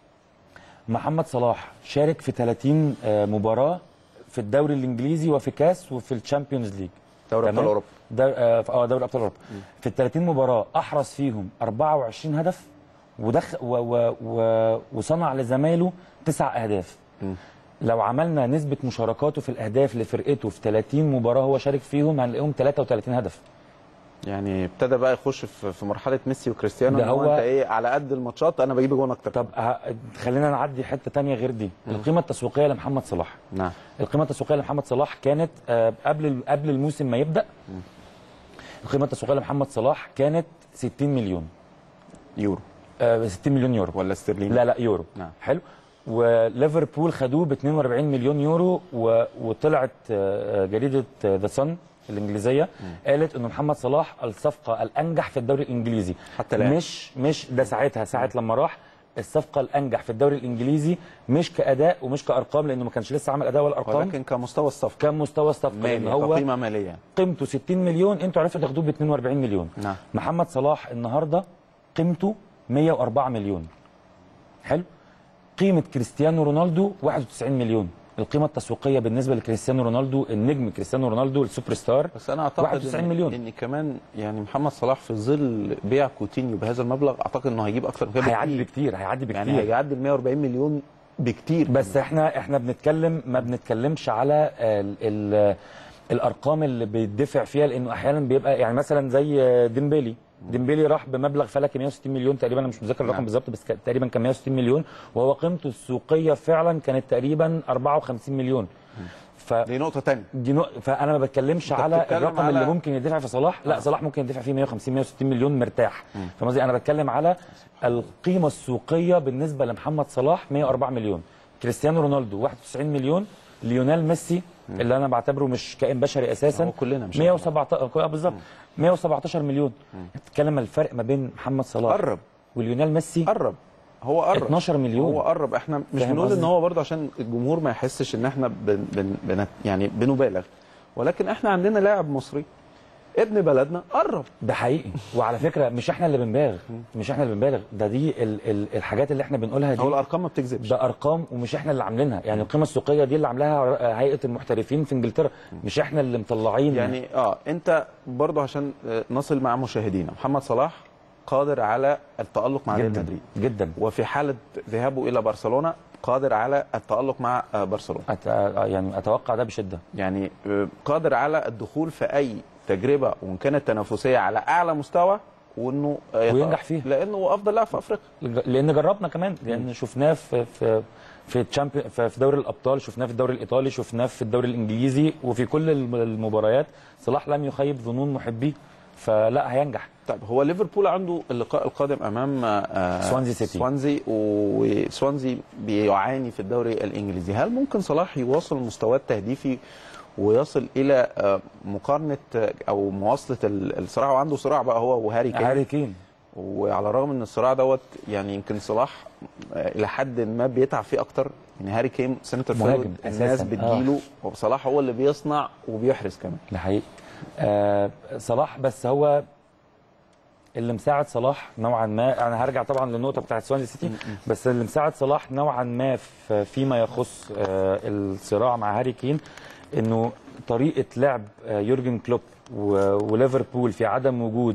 Speaker 2: محمد صلاح شارك في 30 آه، مباراه في الدوري الانجليزي وفي كاس وفي الشامبيونز ليج
Speaker 1: دوري ابطال
Speaker 2: تمام؟
Speaker 1: اوروبا
Speaker 2: دور- اه آه، دوري ابطال اوروبا في ال 30 مباراه احرز فيهم 24 هدف ودخل و و و وصنع لزمايله تسع اهداف لو عملنا نسبه مشاركاته في الاهداف لفرقته في 30 مباراه هو شارك فيهم هنلاقيهم 33 هدف
Speaker 1: يعني ابتدى بقى يخش في في مرحله ميسي وكريستيانو
Speaker 2: ده
Speaker 1: إن هو
Speaker 2: هو-
Speaker 1: انت ايه على قد الماتشات انا بجيب جون اكتر
Speaker 2: طب ه- خلينا نعدي حته تانية غير دي القيمه التسويقيه لمحمد صلاح
Speaker 1: نعم
Speaker 2: القيمه التسويقيه لمحمد صلاح كانت آه، قبل قبل الموسم ما يبدا القيمه التسويقيه لمحمد صلاح كانت 60 مليون
Speaker 1: يورو
Speaker 2: آه، 60 مليون يورو
Speaker 1: ولا استرليني
Speaker 2: لا لا يورو
Speaker 1: نعم.
Speaker 2: حلو وليفربول خدوه ب 42 مليون يورو و... وطلعت آه، جريده ذا صن الانجليزيه قالت انه محمد صلاح الصفقه الانجح في الدوري الانجليزي
Speaker 1: حتى الآن.
Speaker 2: مش مش ده ساعتها ساعه لما راح الصفقه الانجح في الدوري الانجليزي مش كاداء ومش كارقام لانه ما كانش لسه عمل اداء ولا ارقام
Speaker 1: ولكن كمستوى الصفقه
Speaker 2: كان مستوى الصفقه لان
Speaker 1: مالي
Speaker 2: هو
Speaker 1: كقيمه ماليه
Speaker 2: قيمته 60 مليون انتوا عرفتوا تاخدوه ب 42 مليون
Speaker 1: نعم.
Speaker 2: محمد صلاح النهارده قيمته 104 مليون حلو قيمه كريستيانو رونالدو 91 مليون القيمه التسويقيه بالنسبه لكريستيانو رونالدو النجم كريستيانو رونالدو السوبر ستار
Speaker 1: بس انا اعتقد
Speaker 2: 91
Speaker 1: إن-
Speaker 2: مليون.
Speaker 1: ان كمان يعني محمد صلاح في ظل بيع كوتينيو بهذا المبلغ اعتقد انه هيجيب اكتر من كده
Speaker 2: هيعدي
Speaker 1: بكتير.
Speaker 2: بكتير هيعدي بكتير
Speaker 1: يعني هيعدي ال 140 مليون بكتير
Speaker 2: بس احنا احنا بنتكلم ما بنتكلمش على ال ال الارقام اللي بيدفع فيها لانه احيانا بيبقى يعني مثلا زي ديمبيلي ديمبيلي راح بمبلغ فلكي 160 مليون تقريبا انا مش متذكر الرقم
Speaker 1: نعم.
Speaker 2: بالظبط بس كان- تقريبا كان 160 مليون وهو قيمته السوقيه فعلا كانت تقريبا 54 مليون ف
Speaker 1: دي نقطه ثانيه
Speaker 2: دي نق... فانا ما بتكلمش
Speaker 1: أنت
Speaker 2: على
Speaker 1: بتتكلم
Speaker 2: الرقم
Speaker 1: على-
Speaker 2: اللي ممكن يدفع في صلاح لا صلاح ممكن يدفع فيه 150 160 مليون مرتاح فاهم قصدي انا بتكلم على القيمه السوقيه بالنسبه لمحمد صلاح 104 مليون كريستيانو رونالدو 91 مليون ليونيل ميسي اللي انا بعتبره مش كائن بشري اساسا
Speaker 1: هو كلنا مش
Speaker 2: 117 آه، بالظبط 117 مليون بتتكلم الفرق ما بين محمد صلاح
Speaker 1: قرب
Speaker 2: وليونيل ميسي
Speaker 1: قرب هو قرب
Speaker 2: 12 مليون
Speaker 1: هو قرب احنا مش
Speaker 2: فاهم
Speaker 1: بنقول ان
Speaker 2: قصدي؟
Speaker 1: هو برضه عشان الجمهور ما يحسش ان احنا بن بن بن يعني بنبالغ ولكن احنا عندنا لاعب مصري ابن بلدنا قرب
Speaker 2: ده حقيقي وعلى فكره مش احنا اللي بنبالغ مش احنا اللي بنبالغ ده دي ال ال الحاجات اللي احنا بنقولها دي
Speaker 1: هو الارقام ما بتكذبش
Speaker 2: ده ارقام ومش احنا اللي عاملينها يعني القيمه السوقيه دي اللي عاملاها هيئه المحترفين في انجلترا مش احنا اللي مطلعين
Speaker 1: يعني اه انت برضه عشان آه، نصل مع مشاهدينا محمد صلاح قادر على التالق مع ريال
Speaker 2: جدا
Speaker 1: مدريد
Speaker 2: جدا
Speaker 1: وفي حاله ذهابه الى برشلونه قادر على التالق مع آه، برشلونه
Speaker 2: أت... آه يعني اتوقع ده بشده
Speaker 1: يعني آه، قادر على الدخول في اي تجربه وان كانت تنافسيه على اعلى مستوى وانه آه، يت-
Speaker 2: وينجح فيها.
Speaker 1: لانه افضل لاعب في افريقيا
Speaker 2: لان جربنا كمان لان شفناه في في في تشامبيون في في دوري الابطال شفناه في الدوري الايطالي شفناه في الدوري الانجليزي وفي كل الم- المباريات صلاح لم يخيب ظنون محبيه فلا هينجح
Speaker 1: طيب هو ليفربول عنده اللقاء القادم امام آه،
Speaker 2: سوانزي سيتي.
Speaker 1: سوانزي وسوانزي بيعاني في الدوري الانجليزي هل ممكن صلاح يواصل مستواه التهديفي ويصل الى آه، مقارنه آه، او مواصله ال- الصراع وعنده صراع بقى هو وهاري كين
Speaker 2: هاري كين
Speaker 1: وعلى الرغم ان الصراع دوت يعني يمكن صلاح آه، الى حد ما بيتعب فيه اكتر يعني هاري كين سنتر
Speaker 2: مهاجم
Speaker 1: فورورد الناس
Speaker 2: أساساً.
Speaker 1: بتجيله وصلاح هو اللي بيصنع وبيحرز كمان
Speaker 2: ده حقيقي آه صلاح بس هو اللي مساعد صلاح نوعا ما انا هرجع طبعا للنقطه بتاعت سوانزي سيتي بس اللي مساعد صلاح نوعا ما في فيما يخص آه الصراع مع هاري كين انه طريقه لعب آه يورجن كلوب و- وليفربول في عدم وجود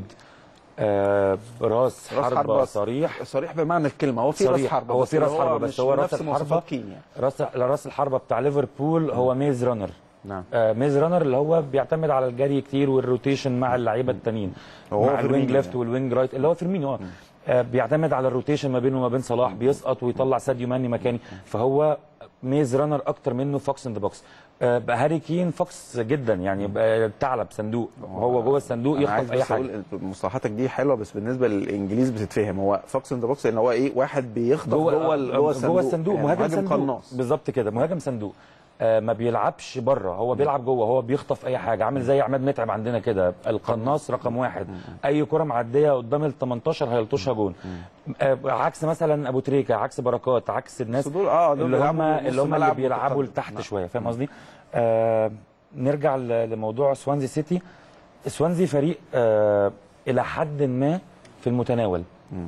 Speaker 2: آه راس
Speaker 1: راس
Speaker 2: حربه
Speaker 1: حربة
Speaker 2: صريح
Speaker 1: صريح بمعنى الكلمه هو في راس
Speaker 2: صريح.
Speaker 1: حربه
Speaker 2: هو
Speaker 1: بس
Speaker 2: في راس
Speaker 1: اللي
Speaker 2: حربة، بس
Speaker 1: مش
Speaker 2: هو راس
Speaker 1: بنفس
Speaker 2: الحربة
Speaker 1: مواصفات كين يعني
Speaker 2: راس راس الحربه بتاع ليفربول هو ميز رانر
Speaker 1: نعم
Speaker 2: آه، ميز رانر اللي هو بيعتمد على الجري كتير والروتيشن مع اللعيبه التانيين
Speaker 1: هو
Speaker 2: مع الوينج
Speaker 1: فيرمينيو
Speaker 2: ليفت
Speaker 1: يعني.
Speaker 2: والوينج رايت اللي هو فيرمينيو اه آه، بيعتمد على الروتيشن ما بينه وما بين صلاح بيسقط ويطلع ساديو ماني مكاني فهو ميز رانر اكتر منه فوكس ان ذا بوكس هاري كين فوكس جدا يعني بقى ثعلب صندوق هو جوه الصندوق
Speaker 1: انا عايز
Speaker 2: يخطف اي
Speaker 1: بس
Speaker 2: حاجه
Speaker 1: اقول مصطلحاتك دي حلوه بس بالنسبه للانجليز بتتفهم هو فوكس ان ذا بوكس ان هو ايه واحد بيخطف جوه جوه, ال- جوه الصندوق
Speaker 2: جوه الصندوق
Speaker 1: يعني
Speaker 2: مهاجم, صندوق
Speaker 1: قناص
Speaker 2: بالظبط كده مهاجم صندوق آه ما بيلعبش بره هو بيلعب جوه هو بيخطف اي حاجه عامل زي عماد متعب عندنا كده القناص رقم واحد اي كره معديه قدام ال 18 هيلطشها جون آه عكس مثلا ابو تريكه عكس بركات عكس الناس
Speaker 1: بس دول اه دول
Speaker 2: اللي هم
Speaker 1: بيلعبوا نص
Speaker 2: اللي هم اللي
Speaker 1: ملعب
Speaker 2: بيلعبوا
Speaker 1: متقدم.
Speaker 2: لتحت
Speaker 1: نعم.
Speaker 2: شويه فاهم قصدي آه نرجع ل- لموضوع سوانزي سيتي سوانزي فريق آه الى حد ما في المتناول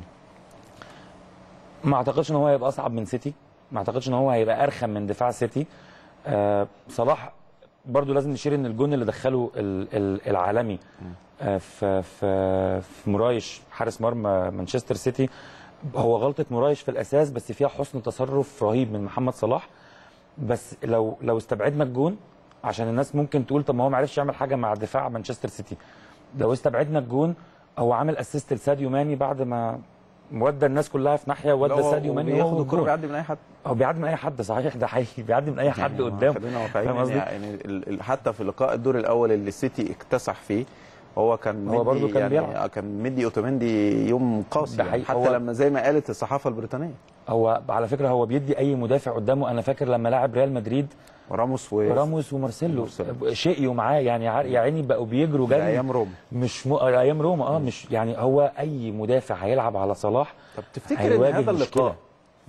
Speaker 2: ما اعتقدش ان هو هيبقى اصعب من سيتي ما اعتقدش ان هو هيبقى ارخم من دفاع سيتي آه صلاح برضو لازم نشير ان الجون اللي دخله ال- ال- العالمي آه في في في مرايش حارس مرمى مانشستر سيتي هو غلطه مرايش في الاساس بس فيها حسن تصرف رهيب من محمد صلاح بس لو لو استبعدنا الجون عشان الناس ممكن تقول طب ما هو ما عرفش يعمل حاجه مع دفاع مانشستر سيتي لو استبعدنا الجون هو عامل اسيست لساديو ماني بعد ما ودى الناس كلها في ناحيه ودى
Speaker 1: لا، هو-
Speaker 2: ساديو ماني
Speaker 1: وبياخد
Speaker 2: هو
Speaker 1: الكرة
Speaker 2: والجون.
Speaker 1: بيعدي من اي حد
Speaker 2: هو بيعدي من اي حد صحيح ده حقيقي بيعدي من اي حد
Speaker 1: يعني
Speaker 2: قدامه
Speaker 1: خلينا واقعيين
Speaker 2: فاهم قصدي؟
Speaker 1: يعني ال- ال- حتى في لقاء الدور الاول اللي السيتي اكتسح فيه هو كان
Speaker 2: هو برضو
Speaker 1: مدي
Speaker 2: كان
Speaker 1: يعني
Speaker 2: بيلعب.
Speaker 1: كان مدي اوتومندي يوم قاسي
Speaker 2: ده
Speaker 1: يعني
Speaker 2: حقيقي.
Speaker 1: حتى
Speaker 2: هو-
Speaker 1: لما زي ما قالت الصحافه البريطانيه
Speaker 2: هو على فكره هو بيدي اي مدافع قدامه انا فاكر لما لاعب ريال مدريد
Speaker 1: راموس و
Speaker 2: راموس ومارسيلو
Speaker 1: ومارسيلو.
Speaker 2: شقيوا معاه يعني عار- يا عيني بقوا بيجروا
Speaker 1: ده
Speaker 2: جري
Speaker 1: ايام روما
Speaker 2: مش م... ايام روما اه مش يعني هو اي مدافع هيلعب على صلاح
Speaker 1: طب تفتكر ان
Speaker 2: هيواجه
Speaker 1: هذا
Speaker 2: مشكلة.
Speaker 1: اللقاء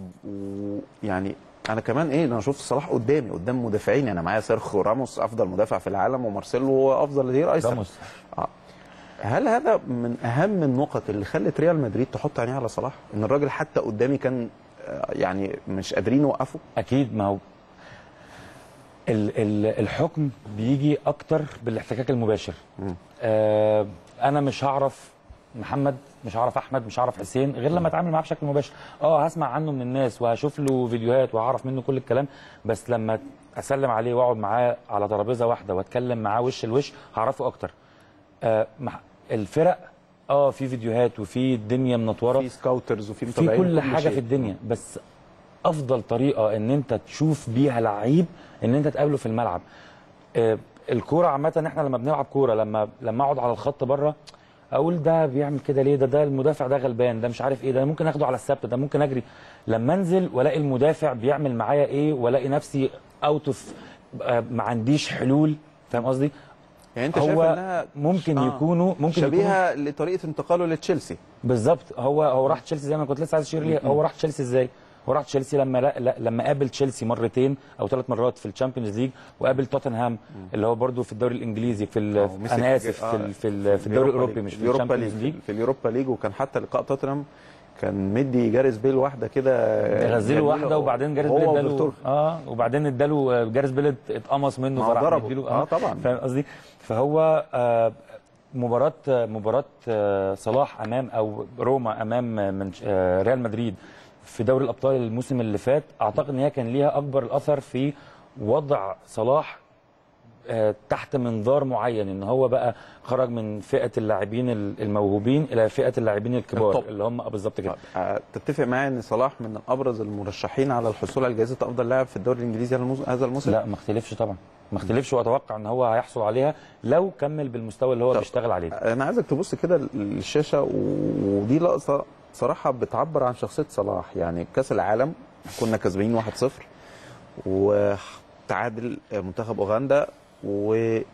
Speaker 1: ويعني انا كمان ايه انا شفت صلاح قدامي قدام مدافعين انا معايا سيرخيو راموس افضل مدافع في العالم ومارسيلو هو افضل ظهير ايسر
Speaker 2: راموس
Speaker 1: آه. هل هذا من اهم النقط اللي خلت ريال مدريد تحط عينيها على صلاح ان الراجل حتى قدامي كان آه، يعني مش قادرين يوقفوا
Speaker 2: اكيد ما هو ال ال الحكم بيجي اكتر بالاحتكاك المباشر
Speaker 1: مم.
Speaker 2: آه انا مش هعرف محمد مش هعرف احمد مش هعرف حسين غير لما اتعامل معاه بشكل مباشر اه هسمع عنه من الناس وهشوف له فيديوهات وهعرف منه كل الكلام بس لما اسلم عليه واقعد معاه على ترابيزه واحده واتكلم معاه وش لوش هعرفه اكتر آه مح- الفرق اه في فيديوهات وفي الدنيا منطوره
Speaker 1: في سكاوترز وفي
Speaker 2: في
Speaker 1: متابعين
Speaker 2: كل
Speaker 1: وكل
Speaker 2: حاجه
Speaker 1: شيء.
Speaker 2: في الدنيا بس افضل طريقه ان انت تشوف بيها لعيب ان انت تقابله في الملعب آه، الكوره عامه احنا لما بنلعب كوره لما لما اقعد على الخط بره اقول ده بيعمل كده ليه ده ده المدافع ده غلبان ده مش عارف ايه ده ممكن اخده على الثبت ده ممكن اجري لما انزل والاقي المدافع بيعمل معايا ايه والاقي نفسي اوت اوف ما عنديش حلول فاهم قصدي
Speaker 1: يعني انت شايف
Speaker 2: هو
Speaker 1: انها
Speaker 2: ممكن
Speaker 1: آه.
Speaker 2: يكونوا ممكن يكونوا
Speaker 1: شبيهه لطريقه انتقاله لتشيلسي
Speaker 2: بالظبط هو هو راح تشيلسي زي ما كنت لسه عايز اشير ليه هو راح تشيلسي ازاي؟ هو راح تشيلسي لما لا لا لما قابل تشيلسي مرتين او ثلاث مرات في الشامبيونز ليج وقابل توتنهام اللي هو برده في الدوري الانجليزي في ال-
Speaker 1: آه، مسك-
Speaker 2: انا اسف في ال- في, ال- في الدوري
Speaker 1: اليوروبا
Speaker 2: الاوروبي
Speaker 1: ليج.
Speaker 2: مش في
Speaker 1: اليوروبا
Speaker 2: الشامبيونز
Speaker 1: ليج
Speaker 2: ليج
Speaker 1: في اليوروبا ليج وكان حتى لقاء توتنهام كان مدي جاريس بيل واحده كده
Speaker 2: غزله واحده وبعدين جاريس بيل
Speaker 1: هو
Speaker 2: اداله
Speaker 1: وفيرتور.
Speaker 2: اه وبعدين اداله جاريس بيل اتقمص منه
Speaker 1: ما هو
Speaker 2: فراح
Speaker 1: ضربه.
Speaker 2: مديله
Speaker 1: آه، طبعا.
Speaker 2: فاهم قصدي فهو آه مباراه مباراه آه صلاح امام او روما امام من آه ريال مدريد في دوري الابطال الموسم اللي فات اعتقد ان هي كان ليها اكبر الاثر في وضع صلاح آه، تحت منظار معين ان هو بقى خرج من فئه اللاعبين الموهوبين الى فئه اللاعبين الكبار
Speaker 1: التوب.
Speaker 2: اللي هم آه، بالظبط كده
Speaker 1: آه، تتفق معايا ان صلاح من ابرز المرشحين على الحصول على جائزه افضل لاعب في الدوري الانجليزي هذا الموس- هذا الموسم
Speaker 2: لا ما اختلفش طبعا ما اختلفش واتوقع ان هو هيحصل عليها لو كمل بالمستوى اللي هو
Speaker 1: طب.
Speaker 2: بيشتغل عليه
Speaker 1: انا عايزك تبص كده للشاشه ودي لقطه صراحه بتعبر عن شخصيه صلاح يعني كاس العالم كنا كسبانين 1-0 وتعادل منتخب اوغندا وقبل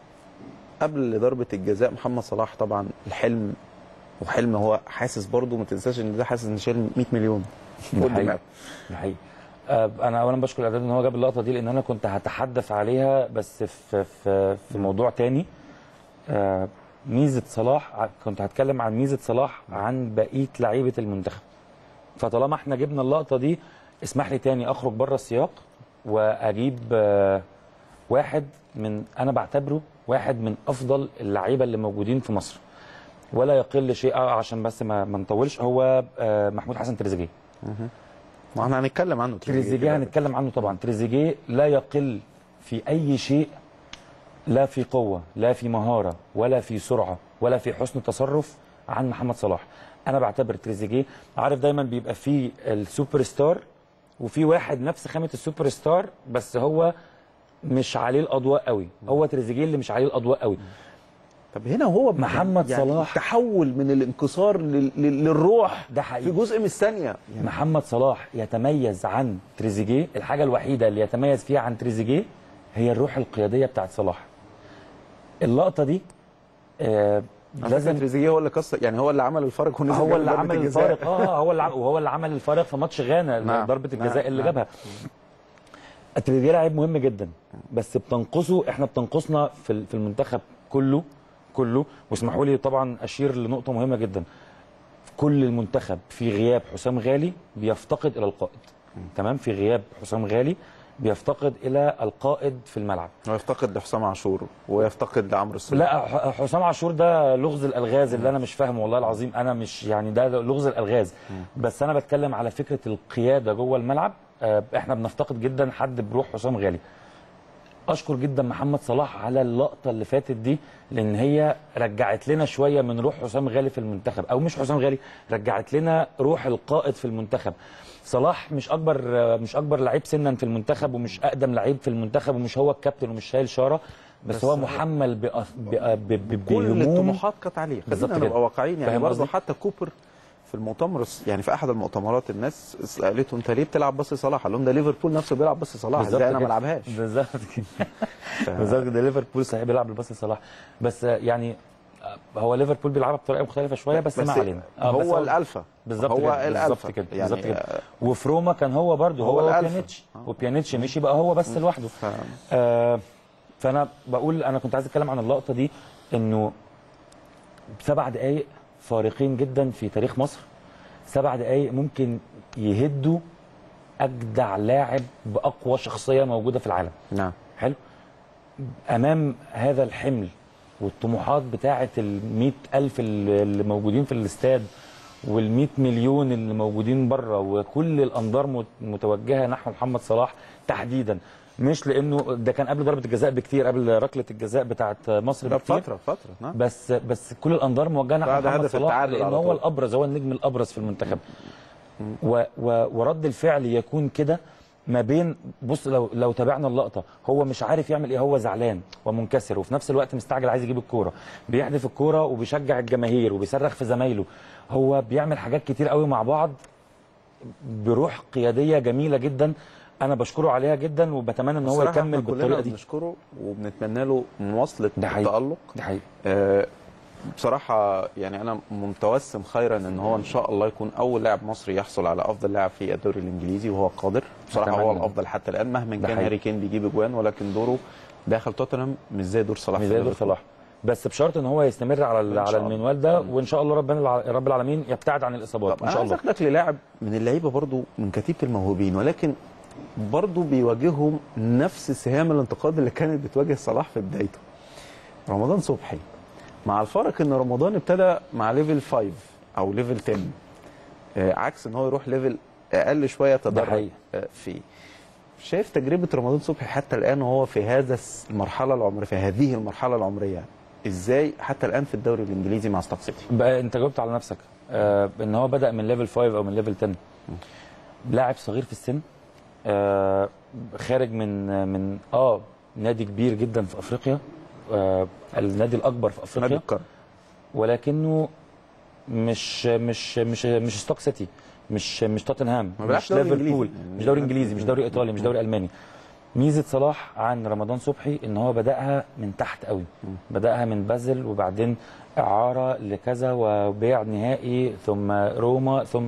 Speaker 1: ضربه الجزاء محمد صلاح طبعا الحلم وحلم هو حاسس برضه ما تنساش ان ده حاسس ان شايل 100 مليون
Speaker 2: ده
Speaker 1: فوق
Speaker 2: حقيقي.
Speaker 1: دماغه.
Speaker 2: ده حقيقي آه، انا اولا بشكر الاعداد ان هو جاب اللقطه دي لان انا كنت هتحدث عليها بس في في في موضوع تاني آه، ميزه صلاح ع- كنت هتكلم عن ميزه صلاح عن بقيه لعيبه المنتخب فطالما احنا جبنا اللقطه دي اسمح لي تاني اخرج بره السياق واجيب آه، واحد من انا بعتبره واحد من افضل اللعيبه اللي موجودين في مصر ولا يقل شيء آه، عشان بس ما ما نطولش هو آه، محمود حسن تريزيجيه
Speaker 1: ما احنا هنتكلم عنه
Speaker 2: تريزيجيه
Speaker 1: كده.
Speaker 2: هنتكلم عنه طبعا تريزيجيه لا يقل في اي شيء لا في قوه لا في مهاره ولا في سرعه ولا في حسن تصرف عن محمد صلاح انا بعتبر تريزيجيه عارف دايما بيبقى فيه السوبر ستار وفي واحد نفس خامه السوبر ستار بس هو مش عليه الاضواء قوي هو تريزيجيه اللي مش عليه الاضواء قوي
Speaker 1: طب هنا هو
Speaker 2: محمد صلاح.
Speaker 1: تحول من الانكسار لل- لل- للروح
Speaker 2: ده حقيقي.
Speaker 1: في جزء من الثانيه
Speaker 2: محمد صلاح يتميز عن تريزيجيه الحاجه الوحيده اللي يتميز فيها عن تريزيجيه هي الروح القياديه بتاعت صلاح اللقطه دي آه
Speaker 1: لازم
Speaker 2: لازم
Speaker 1: تريزيجيه هو اللي كسر يعني هو اللي عمل الفرق ونزل
Speaker 2: هو
Speaker 1: جاب
Speaker 2: اللي
Speaker 1: ضربة
Speaker 2: عمل
Speaker 1: الجزاء.
Speaker 2: الفارق اه هو اللي عمل وهو اللي عمل الفارق في ماتش غانا
Speaker 1: نعم.
Speaker 2: ضربه
Speaker 1: نعم.
Speaker 2: الجزاء اللي
Speaker 1: نعم.
Speaker 2: جابها تريزيجيه لعيب مهم جدا بس بتنقصه احنا بتنقصنا في ال- في المنتخب كله كله واسمحوا لي طبعا اشير لنقطه مهمه جدا كل المنتخب في غياب حسام غالي بيفتقد الى القائد تمام في غياب حسام غالي بيفتقد الى القائد في الملعب
Speaker 1: هو يفتقد لحسام عاشور ويفتقد لعمرو السولية
Speaker 2: لا ح- حسام عاشور ده لغز الالغاز اللي انا مش فاهمه والله العظيم انا مش يعني ده لغز الالغاز بس انا بتكلم على فكره القياده جوه الملعب آه، احنا بنفتقد جدا حد بروح حسام غالي اشكر جدا محمد صلاح على اللقطه اللي فاتت دي لان هي رجعت لنا شويه من روح حسام غالي في المنتخب او مش حسام غالي رجعت لنا روح القائد في المنتخب صلاح مش اكبر مش اكبر لعيب سنا في المنتخب ومش اقدم لعيب في المنتخب ومش هو الكابتن ومش شايل شاره بس,
Speaker 1: بس
Speaker 2: هو
Speaker 1: هو-
Speaker 2: محمل بأ- بأ- ب- ب-
Speaker 1: كل
Speaker 2: بهموم
Speaker 1: الطموحات كانت عليه
Speaker 2: بالظبط
Speaker 1: خلينا
Speaker 2: كده.
Speaker 1: نبقى واقعيين يعني
Speaker 2: فاهم
Speaker 1: برضه
Speaker 2: قصدي؟
Speaker 1: حتى كوبر في المؤتمر يعني في احد المؤتمرات الناس سالته انت ليه بتلعب بس صلاح؟ قال لهم ده ليفربول نفسه بيلعب بس صلاح
Speaker 2: بالظبط
Speaker 1: ازاي انا ما
Speaker 2: كده.
Speaker 1: العبهاش؟
Speaker 2: بالظبط كده بالظبط كده ليفربول صحيح بيلعب بالباص لصلاح بس يعني هو ليفربول بيلعبها بطريقه مختلفه شويه بس, ما علينا آه، بس
Speaker 1: هو الالفا
Speaker 2: بالظبط
Speaker 1: هو
Speaker 2: كده
Speaker 1: الالفا
Speaker 2: بالظبط كده
Speaker 1: يعني
Speaker 2: بالظبط كده وفي روما كان هو برده
Speaker 1: هو
Speaker 2: هو,
Speaker 1: الألفا.
Speaker 2: وبيانيتش وبيانيتش مشي بقى هو بس لوحده
Speaker 1: ف...
Speaker 2: آه فانا بقول انا كنت عايز اتكلم عن اللقطه دي انه سبع دقائق فارقين جدا في تاريخ مصر سبع دقائق ممكن يهدوا اجدع لاعب باقوى شخصيه موجوده في العالم
Speaker 1: نعم
Speaker 2: حلو امام هذا الحمل والطموحات بتاعه ال ألف اللي اللي موجودين في الاستاد وال مليون اللي موجودين بره وكل الانظار مت- متوجهه نحو محمد صلاح تحديدا مش لانه ده كان قبل ضربه الجزاء بكتير قبل ركله الجزاء بتاعه مصر
Speaker 1: ده
Speaker 2: بكتير
Speaker 1: فتره فتره نعم
Speaker 2: بس بس كل الانظار موجهه نحو
Speaker 1: بعد
Speaker 2: محمد
Speaker 1: هدف
Speaker 2: صلاح
Speaker 1: التعادل
Speaker 2: لان
Speaker 1: على
Speaker 2: هو
Speaker 1: طول.
Speaker 2: الابرز هو النجم الابرز في المنتخب و و ورد الفعل يكون كده ما بين بص لو لو تابعنا اللقطه هو مش عارف يعمل ايه هو زعلان ومنكسر وفي نفس الوقت مستعجل عايز يجيب الكوره بيحدف الكوره وبيشجع الجماهير وبيصرخ في زمايله هو بيعمل حاجات كتير قوي مع بعض بروح قياديه جميله جدا انا بشكره عليها جدا وبتمنى ان هو
Speaker 1: بصراحة
Speaker 2: يكمل
Speaker 1: إحنا
Speaker 2: بالطريقه
Speaker 1: كلنا
Speaker 2: دي
Speaker 1: بنشكره وبنتمنى له مواصله
Speaker 2: ده حقيقي.
Speaker 1: التالق
Speaker 2: ده حقيقي
Speaker 1: آه، بصراحة يعني أنا متوسم خيرا إن هو إن شاء الله يكون أول لاعب مصري يحصل على أفضل لاعب في الدوري الإنجليزي وهو قادر بصراحة هو
Speaker 2: أتمنى.
Speaker 1: الأفضل حتى الآن مهما
Speaker 2: ده
Speaker 1: كان
Speaker 2: حقيقي.
Speaker 1: هاري كين بيجيب أجوان ولكن دوره داخل توتنهام مش زي دور صلاح
Speaker 2: مش
Speaker 1: في
Speaker 2: زي دور
Speaker 1: ليفربول.
Speaker 2: صلاح بس بشرط ان هو يستمر على ال-
Speaker 1: إن
Speaker 2: على
Speaker 1: شاء الله.
Speaker 2: المنوال ده وان شاء الله ربنا الع- رب العالمين يبتعد عن الاصابات
Speaker 1: طب
Speaker 2: ان
Speaker 1: أنا
Speaker 2: شاء
Speaker 1: عايز
Speaker 2: الله
Speaker 1: أخدك للاعب من اللعيبة برضو من كتيبة الموهوبين ولكن برضو بيواجههم نفس سهام الانتقاد اللي كانت بتواجه صلاح في بدايته رمضان صبحي مع الفرق ان رمضان ابتدى مع ليفل 5 او ليفل 10 آه، عكس ان هو يروح ليفل اقل شويه تدرج
Speaker 2: حقيقي.
Speaker 1: آه، فيه شايف تجربه رمضان صبحي حتى الان وهو في هذا الس- المرحله العمريه في هذه المرحله العمريه ازاي حتى الان في الدوري الانجليزي مع ستوك سيتي
Speaker 2: بقى انت جاوبت على نفسك آه ان هو بدا من ليفل 5 او من ليفل 10 لاعب صغير في السن آه خارج من من اه نادي كبير جدا في افريقيا آه النادي الاكبر في
Speaker 1: نادي
Speaker 2: افريقيا
Speaker 1: القرن
Speaker 2: ولكنه مش مش مش مش ستوك سيتي مش مش توتنهام
Speaker 1: ما بيلعبش
Speaker 2: مش
Speaker 1: دوري
Speaker 2: ليفربول
Speaker 1: إنجليزي.
Speaker 2: مش دوري انجليزي مش دوري ايطالي مش دوري الماني ميزه صلاح عن رمضان صبحي ان هو بداها من تحت قوي بداها من بازل وبعدين اعاره لكذا وبيع نهائي ثم روما ثم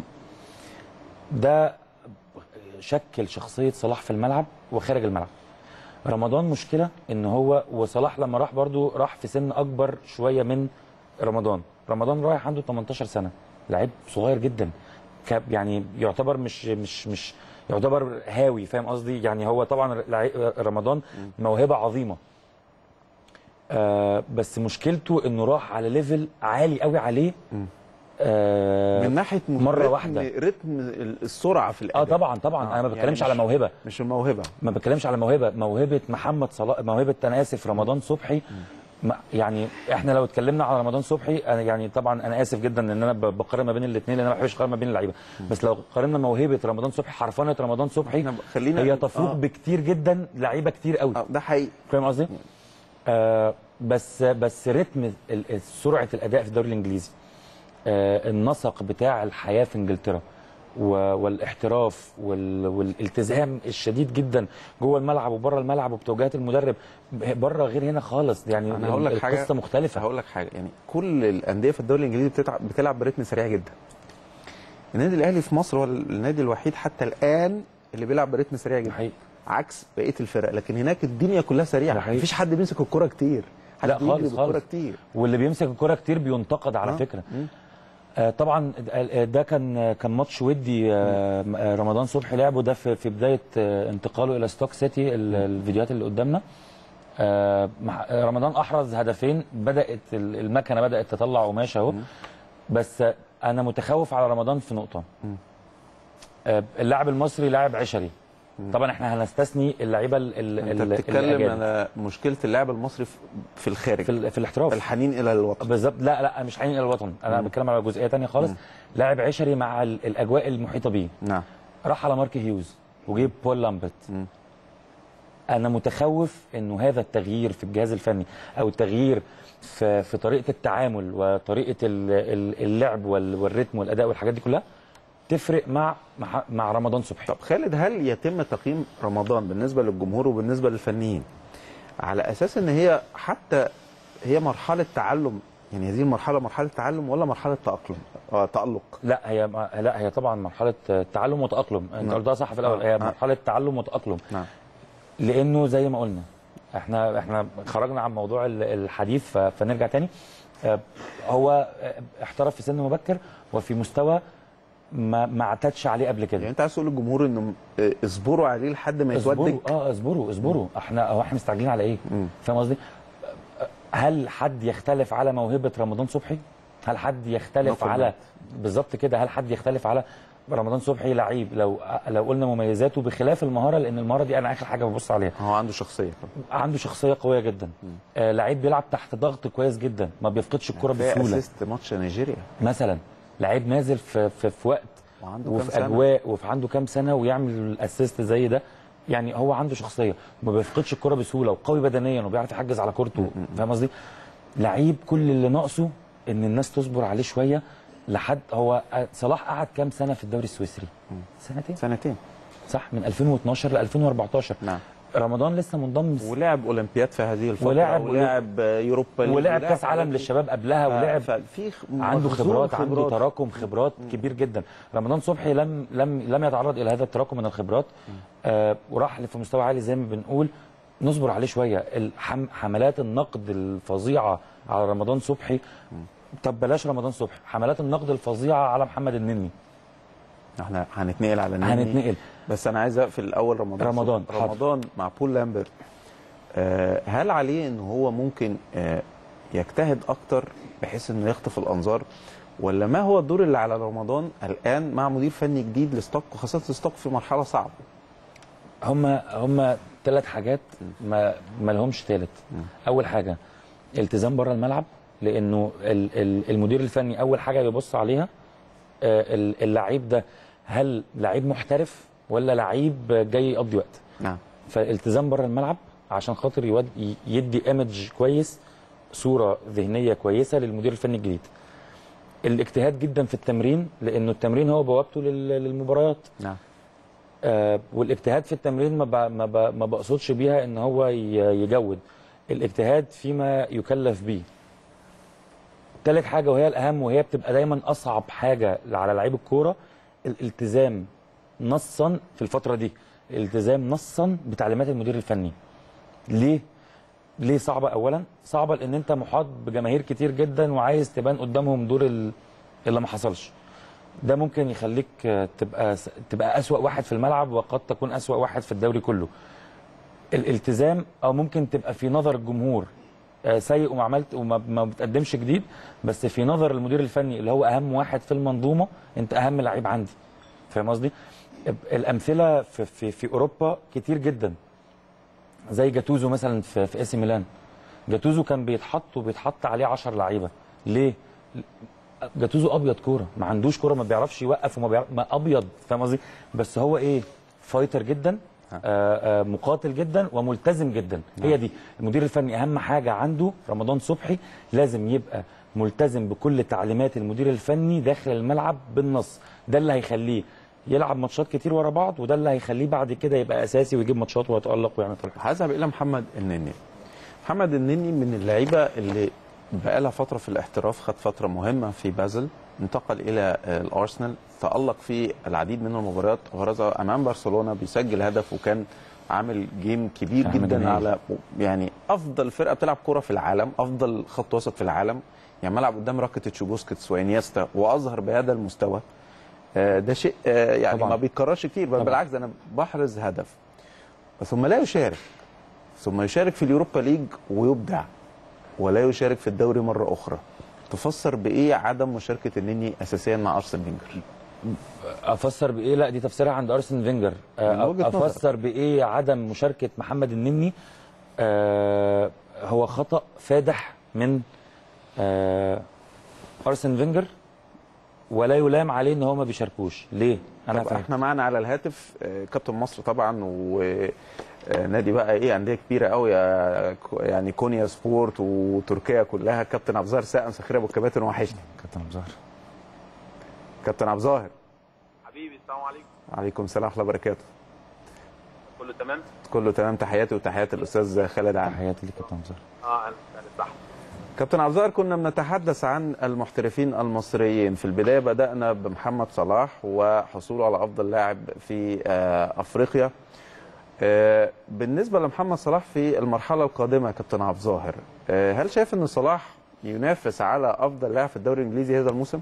Speaker 2: ده شكل شخصيه صلاح في الملعب وخارج الملعب رمضان مشكله ان هو وصلاح لما راح برضو راح في سن اكبر شويه من رمضان رمضان رايح عنده 18 سنه لعيب صغير جدا كاب يعني يعتبر مش مش مش يعتبر هاوي فاهم قصدي يعني هو طبعا لعي- رمضان موهبه عظيمه آه بس مشكلته انه راح على ليفل عالي قوي عليه آه
Speaker 1: من ناحيه
Speaker 2: مرة
Speaker 1: رتم-
Speaker 2: واحدة.
Speaker 1: رتم السرعه في الاداء
Speaker 2: اه طبعا طبعا
Speaker 1: آه،
Speaker 2: انا ما
Speaker 1: يعني
Speaker 2: بتكلمش
Speaker 1: مش-
Speaker 2: على موهبه
Speaker 1: مش الموهبه
Speaker 2: ما بتكلمش على موهبه موهبه محمد صلاح موهبه انا اسف رمضان صبحي ما- يعني احنا لو اتكلمنا على رمضان صبحي انا يعني طبعا انا اسف جدا ان انا ب- بقارن ما بين الاثنين لان انا ما بحبش اقارن ما بين اللعيبه بس لو قارنا موهبه رمضان صبحي حرفنه رمضان صبحي
Speaker 1: إحنا خلينا
Speaker 2: هي تفوق
Speaker 1: آه.
Speaker 2: بكتير جدا لعيبه كتير قوي
Speaker 1: آه، ده حقيقي
Speaker 2: فاهم قصدي؟ آه بس بس رتم ال- ال- سرعه الاداء في الدوري الانجليزي آه النسق بتاع الحياه في انجلترا و- والاحتراف وال- والالتزام الشديد جدا جوه الملعب وبره الملعب وبتوجيهات المدرب بره غير هنا خالص يعني
Speaker 1: انا هقول لك حاجه
Speaker 2: القصه مختلفه
Speaker 1: هقول لك حاجه يعني كل الانديه في الدوري الانجليزي بتتعب بتلعب برتم سريع جدا النادي الاهلي في مصر هو النادي الوحيد حتى الان اللي بيلعب برتم سريع جدا
Speaker 2: حقيقي.
Speaker 1: عكس بقيه الفرق لكن هناك الدنيا كلها
Speaker 2: ده
Speaker 1: سريعه
Speaker 2: حقيقي.
Speaker 1: مفيش حد بيمسك الكره كتير حد
Speaker 2: لا
Speaker 1: بيجري
Speaker 2: خالص
Speaker 1: بالكره
Speaker 2: خالص.
Speaker 1: كتير
Speaker 2: واللي بيمسك الكرة كتير بينتقد على
Speaker 1: آه.
Speaker 2: فكره
Speaker 1: مم.
Speaker 2: آه طبعا ده- ده كان كان ماتش ودي آه آه، رمضان صبحي لعبه ده في في بدايه آه، انتقاله الى ستوك سيتي ال- الفيديوهات اللي قدامنا آه مع- آه، رمضان احرز هدفين بدات ال- المكنه بدات تطلع قماش اهو بس آه، انا متخوف على رمضان في نقطه آه اللاعب المصري لاعب عشري طبعا احنا هنستثني اللعيبه ال- ال-
Speaker 1: انت
Speaker 2: ال-
Speaker 1: بتتكلم
Speaker 2: الأجانب.
Speaker 1: على مشكله اللاعب المصري في- في الخارج
Speaker 2: في, ال- في الاحتراف
Speaker 1: الحنين الى الوطن
Speaker 2: بالظبط لا لا مش حنين الى الوطن انا بتكلم على جزئيه تانية خالص لاعب عشري مع ال- الاجواء المحيطه بيه
Speaker 1: نعم
Speaker 2: راح على مارك هيوز وجيب بول لامبت
Speaker 1: مم.
Speaker 2: انا متخوف انه هذا التغيير في الجهاز الفني او التغيير في في طريقه التعامل وطريقه ال- ال- اللعب وال- والريتم والاداء والحاجات دي كلها تفرق مع مع, مع رمضان صبحي
Speaker 1: طب خالد هل يتم تقييم رمضان بالنسبه للجمهور وبالنسبه للفنيين على اساس ان هي حتى هي مرحله تعلم يعني هذه المرحله مرحله تعلم ولا مرحله تاقلم آه تالق
Speaker 2: لا هي لا هي طبعا مرحله تعلم وتاقلم انت
Speaker 1: نعم.
Speaker 2: قلتها صح في الاول
Speaker 1: آه.
Speaker 2: هي
Speaker 1: آه.
Speaker 2: مرحله تعلم وتاقلم
Speaker 1: نعم
Speaker 2: لانه زي ما قلنا احنا احنا خرجنا عن موضوع ال- الحديث ف- فنرجع تاني آه، هو آه، احترف في سن مبكر وفي مستوى ما ما اعتادش عليه قبل
Speaker 1: يعني
Speaker 2: كده
Speaker 1: انت عايز تقول للجمهور انه آه، اصبروا عليه لحد ما
Speaker 2: اصبروا
Speaker 1: يتودك
Speaker 2: اه اصبروا اصبروا احنا هو احنا مستعجلين على ايه
Speaker 1: مم.
Speaker 2: فاهم قصدي آه، هل حد يختلف على موهبه رمضان صبحي هل حد يختلف
Speaker 1: No comment.
Speaker 2: على بالظبط كده هل حد يختلف على رمضان صبحي لعيب لو لو قلنا مميزاته بخلاف المهاره لان المهاره دي انا اخر حاجه ببص عليها
Speaker 1: هو عنده شخصيه
Speaker 2: عنده شخصيه قويه جدا آه لعيب بيلعب تحت ضغط كويس جدا ما بيفقدش الكره
Speaker 1: كفايه
Speaker 2: بسهوله
Speaker 1: اسيست ماتش نيجيريا
Speaker 2: مثلا لعيب نازل في في, في وقت
Speaker 1: وعنده
Speaker 2: وفي
Speaker 1: كام سنة؟
Speaker 2: اجواء وفي عنده كام سنه ويعمل الاسيست زي ده يعني هو عنده شخصيه ما بيفقدش الكره بسهوله وقوي بدنيا وبيعرف يحجز على كورته فاهم قصدي لعيب كل اللي ناقصه ان الناس تصبر عليه شويه لحد هو صلاح قعد كام سنه في الدوري السويسري سنتين
Speaker 1: سنتين
Speaker 2: صح من 2012 ل 2014
Speaker 1: نعم
Speaker 2: رمضان لسه منضم
Speaker 1: ولعب اولمبياد في هذه الفتره
Speaker 2: ولعب-
Speaker 1: ولعب يوروبا ليج،
Speaker 2: ولعب كاس عالم
Speaker 1: أولمبياد.
Speaker 2: للشباب قبلها ولعب
Speaker 1: ففي خ-
Speaker 2: عنده
Speaker 1: مخزون
Speaker 2: خبرات عنده تراكم خبرات كبير جدا رمضان صبحي لم لم لم يتعرض الى هذا التراكم من الخبرات آه وراح في مستوى عالي زي ما بنقول نصبر عليه شويه الحم حملات النقد الفظيعه على رمضان صبحي طب بلاش رمضان صبحي حملات النقد الفظيعه على محمد النني
Speaker 1: احنا هنتنقل على النني
Speaker 2: هنتنقل
Speaker 1: بس انا عايز اقفل الاول رمضان
Speaker 2: رمضان،
Speaker 1: صبحي.
Speaker 2: حاضر.
Speaker 1: رمضان مع بول لامبرت آه هل عليه ان هو ممكن آه يجتهد اكتر بحيث انه يخطف الانظار ولا ما هو الدور اللي على رمضان الان مع مدير فني جديد لستوك وخاصه ستوك في مرحله صعبه
Speaker 2: هم هم ثلاث حاجات ما ما لهمش ثالث اول حاجه التزام بره الملعب لانه ال- ال- المدير الفني اول حاجه بيبص عليها آه، ال- اللعيب ده هل لعيب محترف ولا لعيب جاي يقضي وقت
Speaker 1: نعم
Speaker 2: فالتزام بره الملعب عشان خاطر يود ي- يدي ايمج كويس صوره ذهنيه كويسه للمدير الفني الجديد الاجتهاد جدا في التمرين لانه التمرين هو بوابته لل- للمباريات
Speaker 1: نعم
Speaker 2: آه، والاجتهاد في التمرين ما ب... ما, ب... ما بقصدش بيها ان هو ي- يجود الاجتهاد فيما يكلف به تالت حاجه وهي الاهم وهي بتبقى دايما اصعب حاجه على لعيب الكوره الالتزام نصا في الفتره دي الالتزام نصا بتعليمات المدير الفني ليه ليه صعبه اولا صعبه لان انت محاط بجماهير كتير جدا وعايز تبان قدامهم دور ال- اللي ما حصلش ده ممكن يخليك آه، تبقى س- تبقى أسوأ واحد في الملعب وقد تكون أسوأ واحد في الدوري كله الالتزام او ممكن تبقى في نظر الجمهور آه، سيء وما عملت وما ما بتقدمش جديد بس في نظر المدير الفني اللي هو اهم واحد في المنظومه انت اهم لعيب عندي فاهم قصدي الامثله في, في في اوروبا كتير جدا زي جاتوزو مثلا في في اس ميلان جاتوزو كان بيتحط وبيتحط عليه 10 لعيبه ليه جاتوزو ابيض كوره ما عندوش كوره ما بيعرفش يوقف وما بيعرف ما ابيض فاهم قصدي بس هو ايه فايتر جدا آه آه مقاتل جدا وملتزم جدا هي دي المدير الفني اهم حاجه عنده رمضان صبحي لازم يبقى ملتزم بكل تعليمات المدير الفني داخل الملعب بالنص ده اللي هيخليه يلعب ماتشات كتير ورا بعض وده اللي هيخليه بعد كده يبقى اساسي ويجيب ماتشات ويتالق ويعمل كل حاجه
Speaker 1: هذهب الى محمد النني محمد النني من اللعيبه اللي بقى لها فتره في الاحتراف خد فتره مهمه في بازل انتقل الى آه، الارسنال تالق في العديد من المباريات وهرز امام برشلونه بيسجل هدف وكان عامل جيم كبير
Speaker 2: عامل
Speaker 1: جدا
Speaker 2: جميل.
Speaker 1: على يعني افضل فرقه بتلعب كوره في العالم افضل خط وسط في العالم يعني ملعب قدام راكيتيتش وبوسكيتس وانيستا واظهر بهذا المستوى آه، ده شيء آه، يعني
Speaker 2: طبعاً.
Speaker 1: ما بيتكررش كتير بل
Speaker 2: طبعاً.
Speaker 1: بالعكس ده انا بحرز هدف ثم لا يشارك ثم يشارك في اليوروبا ليج ويبدع ولا يشارك في الدوري مره اخرى تفسر بايه عدم مشاركه النني اساسيا مع ارسنال فينجر
Speaker 2: افسر بايه لا دي تفسيرها عند ارسن فينجر آه،
Speaker 1: من وجهة نظر.
Speaker 2: افسر بايه عدم مشاركه محمد النني آه، هو خطا فادح من آه، ارسن فينجر ولا يلام عليه ان هو ما بيشاركوش ليه انا
Speaker 1: طب
Speaker 2: فاهم
Speaker 1: احنا معانا على الهاتف آه، كابتن مصر طبعا ونادي بقى ايه انديه كبيره قوي آه، ك- يعني كونيا سبورت وتركيا كلها كابتن عبد الظاهر ساقم سخير ابو الكباتن وحشني
Speaker 2: كابتن أبو زهر
Speaker 1: كابتن عبد الظاهر
Speaker 3: حبيبي السلام عليكم
Speaker 1: عليكم السلام ورحمه الله وبركاته
Speaker 3: كله تمام
Speaker 1: كله تمام تحياتي وتحيات الاستاذ خالد عامر
Speaker 2: تحياتي ليك كابتن أبو زهر
Speaker 3: اه انا انا صح
Speaker 1: كابتن عبد الظاهر كنا بنتحدث عن المحترفين المصريين في البدايه بدانا بمحمد صلاح وحصوله على افضل لاعب في آه، افريقيا آه، بالنسبه لمحمد صلاح في المرحله القادمه يا كابتن عبد الظاهر آه، هل شايف ان صلاح ينافس على افضل لاعب في الدوري الانجليزي هذا الموسم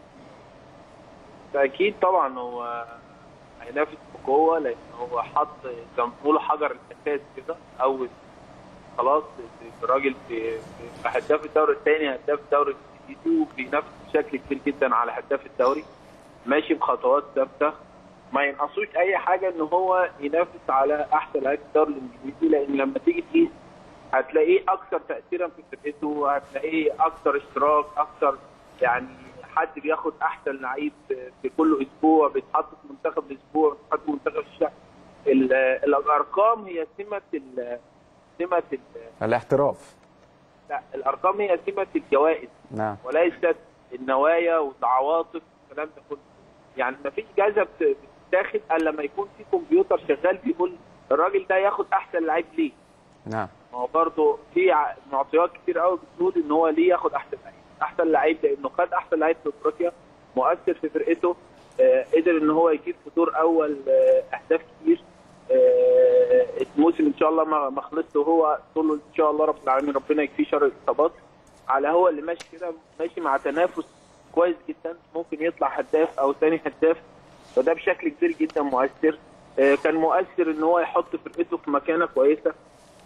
Speaker 3: اكيد طبعا هو هينافس بقوه لان هو حط زي ما بنقول حجر الاساس كده اول خلاص الراجل في في هداف الدوري الثاني هداف الدوري الانجليزي وبينافس بشكل كبير جدا على هداف الدوري ماشي بخطوات ثابته ما ينقصوش اي حاجه ان هو ينافس على احسن لاعب في الدوري الانجليزي لان لما تيجي تقيس هتلاقيه اكثر تاثيرا في فرقته هتلاقيه اكثر اشتراك اكثر يعني حد بياخد احسن لعيب في- في كل اسبوع بيتحط في منتخب الاسبوع بيتحط في منتخب الشهر ال- الارقام هي سمه ال- سمه ال-
Speaker 1: الاحتراف
Speaker 3: لا الارقام هي سمه الجوائز
Speaker 1: نعم
Speaker 3: وليست النوايا والعواطف الكلام ده كله يعني ما فيش جائزه بت- بتتاخد الا لما يكون في كمبيوتر شغال بيقول الراجل ده ياخد احسن لعيب ليه
Speaker 1: نعم
Speaker 3: ما هو برضه في ع- معطيات كتير قوي بتقول ان هو ليه ياخد احسن لعيب احسن لعيب لانه خد احسن لعيب في افريقيا مؤثر في فرقته آه قدر ان هو يجيب في دور اول آه اهداف كتير آه الموسم ان شاء الله ما ما خلصش وهو طول ان شاء الله رب العالمين ربنا يكفيه شر الاصابات على هو اللي ماشي كده ماشي مع تنافس كويس جدا ممكن يطلع هداف او ثاني هداف فده بشكل كبير جدا مؤثر آه كان مؤثر ان هو يحط فرقته في مكانه كويسه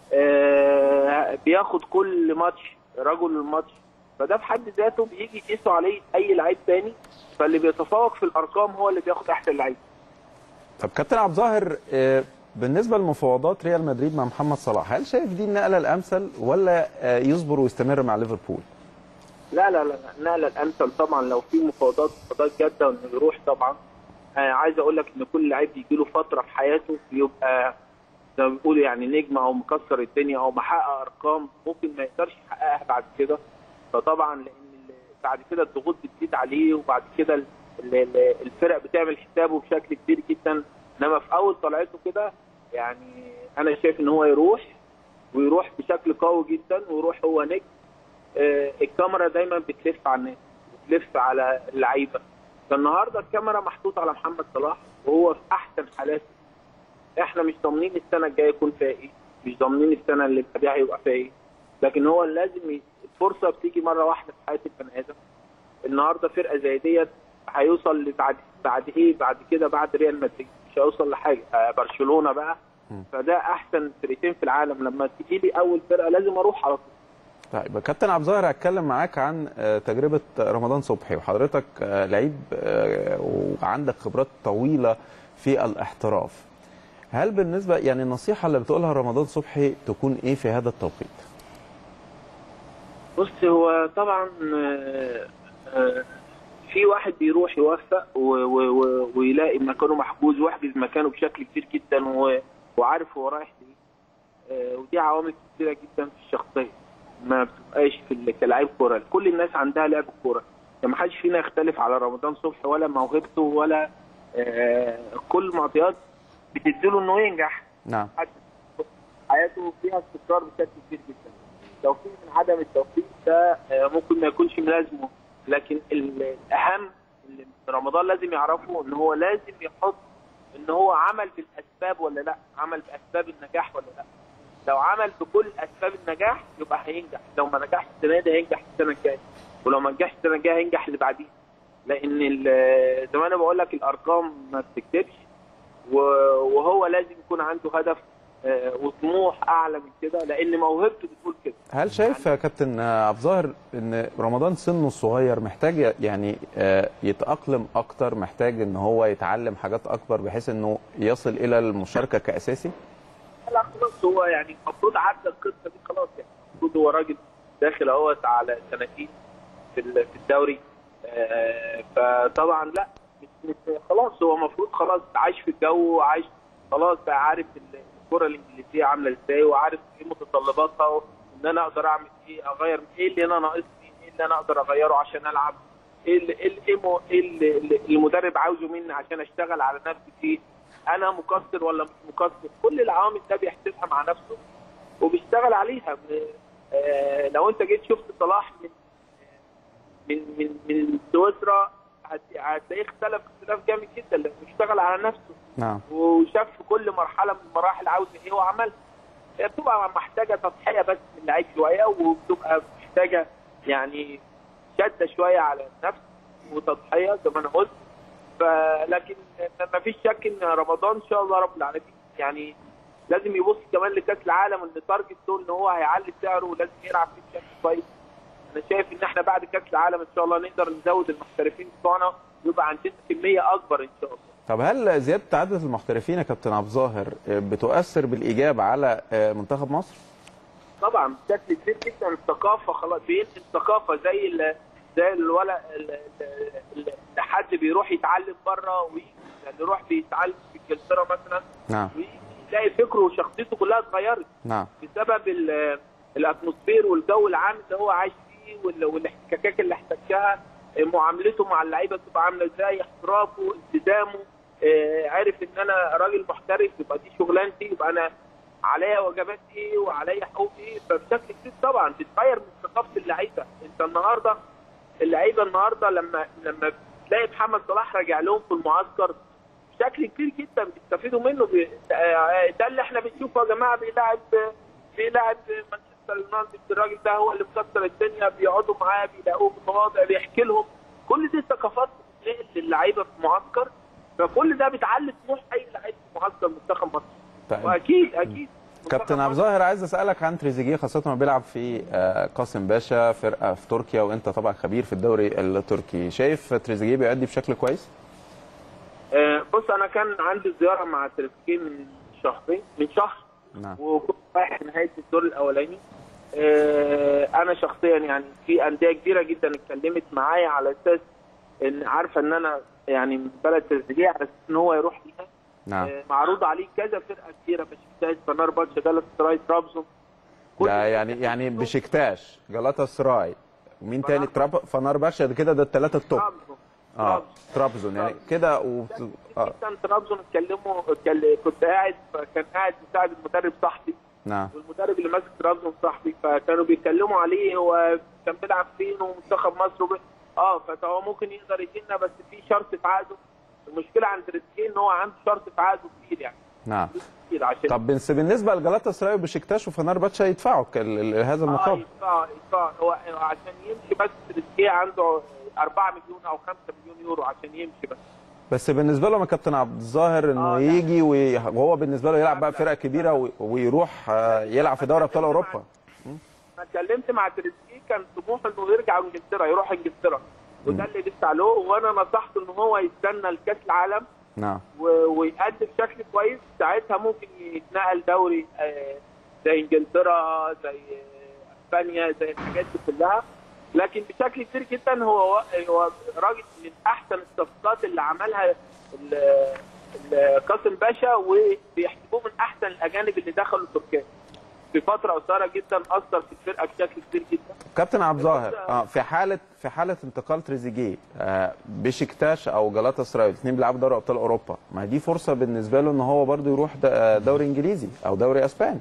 Speaker 3: آه، بياخد كل ماتش رجل الماتش فده في حد ذاته بيجي يقيسوا عليه اي لعيب تاني فاللي بيتفوق في الارقام هو اللي بياخد احسن لعيب
Speaker 1: طب كابتن عبد الظاهر آه، بالنسبه لمفاوضات ريال مدريد مع محمد صلاح هل شايف دي النقله الامثل ولا آه، يصبر ويستمر مع ليفربول
Speaker 3: لا لا لا النقله الامثل طبعا لو في مفاوضات مفاوضات جاده انه يروح طبعا آه عايز اقول لك ان كل لعيب بيجي له فتره في حياته بيبقى زي ما بيقولوا يعني نجم او مكسر الدنيا او محقق ارقام ممكن ما يقدرش يحققها بعد كده فطبعا لان ال- بعد كده الضغوط بتزيد عليه وبعد كده ال- ال- ال- الفرق بتعمل حسابه بشكل كبير جدا انما في اول طلعته كده يعني انا شايف ان هو يروح ويروح بشكل قوي جدا ويروح هو نجم آه، الكاميرا دايما بتلف على الناس بتلف على اللعيبه فالنهارده الكاميرا محطوطه على محمد صلاح وهو في احسن حالاته احنا مش ضامنين السنه الجايه يكون فيها ايه مش ضامنين السنه اللي بعدها هيبقى فيها ايه لكن هو لازم ي- الفرصه بتيجي مره واحده في حياه البني ادم النهارده فرقه زي ديت هيوصل لبعد بعد ايه بعد كده بعد ريال مدريد مش هيوصل لحاجه آه، برشلونه بقى فده احسن فرقتين في العالم لما تيجي لي اول فرقه لازم اروح على طول
Speaker 1: طيب يا كابتن عبد الظاهر هتكلم معاك عن آه، تجربه رمضان صبحي وحضرتك آه، لعيب آه، وعندك خبرات طويله في الاحتراف هل بالنسبه يعني النصيحه اللي بتقولها رمضان صبحي تكون ايه في هذا التوقيت؟
Speaker 3: بص هو طبعا آه، آه، في واحد بيروح يوفق و- و- و- ويلاقي مكانه محجوز ويحجز مكانه بشكل كبير جدا و- وعارف هو رايح ليه آه، ودي عوامل كتيره جدا في الشخصيه ما بتبقاش في ال- كلاعب كوره كل الناس عندها لعب كوره ما حدش فينا يختلف على رمضان صبحي ولا موهبته ولا آه، كل معطيات بتديله انه ينجح
Speaker 1: نعم
Speaker 3: حد حياته فيها استقرار بشكل كبير جدا لو في من عدم التوفيق ده آه، ممكن ما يكونش ملازمه لكن ال- الاهم اللي رمضان لازم يعرفه ان هو لازم يحط ان هو عمل بالاسباب ولا لا عمل باسباب النجاح ولا لا لو عمل بكل اسباب النجاح يبقى هينجح لو ما نجحش السنه دي هينجح السنه الجايه ولو ما نجحش السنه الجايه هينجح اللي بعديها لان ال- زي ما انا بقول لك الارقام ما بتكتبش و- وهو لازم يكون عنده هدف آه، وطموح اعلى من كده لان موهبته بتقول كده
Speaker 1: هل شايف يا كابتن عبد الظاهر ان رمضان سنه الصغير محتاج يعني آه، يتاقلم اكتر محتاج ان هو يتعلم حاجات اكبر بحيث انه يصل الى المشاركه كاساسي
Speaker 3: لا خلاص هو يعني المفروض عدى القصه دي خلاص يعني المفروض هو راجل داخل اهوت على سنتين في ال- في الدوري آه، فطبعا لا مش- مش- خلاص هو المفروض خلاص عايش في الجو عايش خلاص بقى عارف ال- الكره الانجليزيه عامله ازاي وعارف ايه متطلباتها وان انا اقدر اعمل ايه اغير ايه اللي انا ناقصني ايه اللي انا اقدر اغيره عشان العب ايه اللي ايه اللي- إيه مو- إيه اللي اللي المدرب عاوزه مني عشان اشتغل على نفسي فيه انا مقصر ولا مش مقصر كل العوامل ده بيحسبها مع نفسه وبيشتغل عليها ب- آه، لو انت جيت شفت صلاح من من من من سويسرا هت- هتلاقيه اختلف اختلاف جامد جدا لانه اشتغل على نفسه
Speaker 1: نعم
Speaker 3: وشاف في كل مرحله من المراحل عاوز ايه وعملها هي بتبقى محتاجه تضحيه بس من اللعيب شويه وبتبقى محتاجه يعني شده شويه على النفس وتضحيه زي ما انا قلت فلكن ما فيش شك ان رمضان ان شاء الله رب العالمين يعني لازم يبص كمان لكاس العالم ان تارجت له ان هو هيعلي سعره ولازم يلعب فيه بشكل كويس انا شايف ان احنا بعد كاس العالم ان شاء الله نقدر نزود المحترفين بتوعنا ويبقى عندنا كميه اكبر ان شاء الله
Speaker 1: طب هل زياده عدد المحترفين يا كابتن عبد الظاهر آه، بتؤثر بالايجاب على آه، منتخب مصر؟
Speaker 3: طبعا بشكل كبير جدا الثقافه خلاص بينقل ثقافه زي ال زي الولا ال- ال- ال- اللي حد بيروح يتعلم بره ويجي اللي يروح بيتعلم في انجلترا مثلا
Speaker 1: نعم
Speaker 3: ويجي يلاقي فكره وشخصيته كلها اتغيرت
Speaker 1: نعم
Speaker 3: بسبب ال- الاتموسفير والجو العام اللي هو عايش فيه وال- والاحتكاكات اللي احتكاها معاملته مع اللعيبه بتبقى عامله ازاي احترافه التزامه آه، عارف ان انا راجل محترف يبقى دي شغلانتي يبقى انا عليا واجبات ايه وعليا حقوق ايه فبشكل كبير طبعا بتتغير من ثقافه اللعيبه انت النهارده اللعيبه النهارده لما لما تلاقي محمد صلاح راجع لهم في المعسكر بشكل كبير جدا بيستفيدوا منه بي... آه، ده اللي احنا بنشوفه يا جماعه بيلاعب بيلاعب مانشستر يونايتد الراجل ده هو اللي مكسر الدنيا بيقعدوا معاه بيلاقوه في المواضع بيحكي لهم كل دي ثقافات بتتنقل للعيبه في المعسكر فكل ده بتعلي طموح اي لعيب في معسكر منتخب مصر
Speaker 1: طيب
Speaker 3: واكيد اكيد
Speaker 1: كابتن عبد الظاهر عايز اسالك عن تريزيجيه خاصه ما بيلعب في آه، قاسم باشا فرقه في تركيا وانت طبعا خبير في الدوري التركي شايف تريزيجيه بيأدي بشكل كويس؟
Speaker 3: آه، بص انا كان عندي زياره مع تريزيجيه من شهرين من شهر
Speaker 1: نعم
Speaker 3: وكنت رايح نهايه الدور الاولاني آه، انا شخصيا يعني في انديه كبيره جدا اتكلمت معايا على اساس ان عارفه ان انا يعني من بلد تريزيجيه على اساس ان هو يروح ليها
Speaker 1: نعم
Speaker 3: آه، معروض عليه كذا فرقه كتيره بشكتاش فنربطش جالاتا سراي ترابزون كل
Speaker 1: ده يعني يعني بشكتاش جلاتا سراي ومين تاني تراب فنربخشة ده كده ده الثلاثه التوب
Speaker 3: ترابزون
Speaker 1: اه ترابزون يعني كده و... آه.
Speaker 3: جدا ترابزون اتكلموا اتكل- كنت قاعد فكان قاعد مساعد المدرب صاحبي
Speaker 1: نعم
Speaker 3: والمدرب اللي ماسك ترابزون صاحبي فكانوا بيتكلموا عليه هو كان بيلعب فين ومنتخب مصر وب... اه فهو ممكن يقدر يجي لنا بس في شرط في عقده المشكله عند تريزيجيه ان هو عنده شرط في عقده كتير يعني
Speaker 1: نعم
Speaker 3: كتير عشان
Speaker 1: طب بس بالنسبه لجلاتا سراي وبشكتاش وفنربخشة يدفعوا ك- ال- ال- هذا
Speaker 3: اه
Speaker 1: المقابل
Speaker 3: يدفع يدفع هو هو عشان يمشي بس تريزيجيه عنده 4 مليون او 5 مليون يورو عشان يمشي بس
Speaker 1: بس بالنسبه لهم يا كابتن عبد الظاهر انه
Speaker 3: آه، لا.
Speaker 1: يجي وي- وهو بالنسبه له يلعب بقى فرق كبيره وي- ويروح آه، يلعب في دوري ابطال اوروبا
Speaker 3: انا اتكلمت مع تريزيجيه كان طموحه انه يرجع انجلترا يروح انجلترا وده اللي لسه له وانا نصحته ان هو يستنى الكاس العالم
Speaker 1: نعم
Speaker 3: و- ويأدي بشكل كويس ساعتها ممكن يتنقل دوري آه، زي انجلترا زي آه، اسبانيا زي الحاجات دي كلها لكن بشكل كبير جدا هو هو راجل من احسن الصفقات اللي عملها ال- ال- قاسم باشا وبيحسبوه من احسن الاجانب اللي دخلوا تركيا في فتره قصيره جدا اثر في الفرقه بشكل كبير جدا
Speaker 1: كابتن عبد الظاهر اه في حاله في حاله انتقال تريزيجيه آه بشكتاش او جلاتا سراي الاثنين بيلعبوا دوري ابطال اوروبا ما دي فرصه بالنسبه له ان هو برضه يروح د- آه، دوري انجليزي او دوري اسباني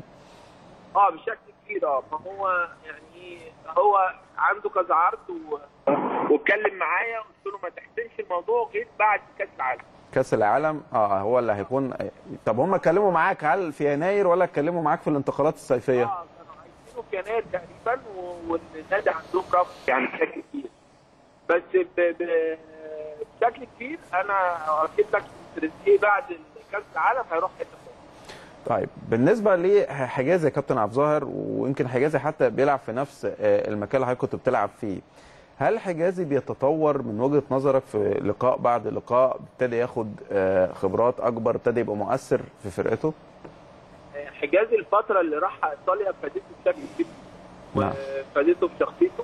Speaker 3: اه بشكل كبير اه ما هو يعني هو عنده كذا عرض و... واتكلم معايا قلت له ما تحسمش الموضوع غير بعد كاس العالم
Speaker 1: كاس العالم اه هو اللي هيكون طب هم اتكلموا معاك هل في يناير ولا اتكلموا معاك في الانتقالات الصيفيه
Speaker 3: اه كانوا عايزينه في يناير تقريبا و- والنادي عندهم رفض يعني بشكل كبير بس ب... ب... بشكل كبير انا اكيد لك إن تريزيجيه بعد كاس العالم هيروح حته تانية.
Speaker 1: طيب بالنسبه لحجازي يا كابتن عبد الظاهر ويمكن حجازي حتى بيلعب في نفس آه، المكان اللي حضرتك كنت بتلعب فيه هل حجازي بيتطور من وجهه نظرك في لقاء بعد لقاء ابتدى ياخد آه، خبرات اكبر ابتدى يبقى مؤثر في فرقته
Speaker 3: حجازي الفتره اللي راحها ايطاليا فادته بشكل كبير
Speaker 1: نعم.
Speaker 3: وفادته بشخصيته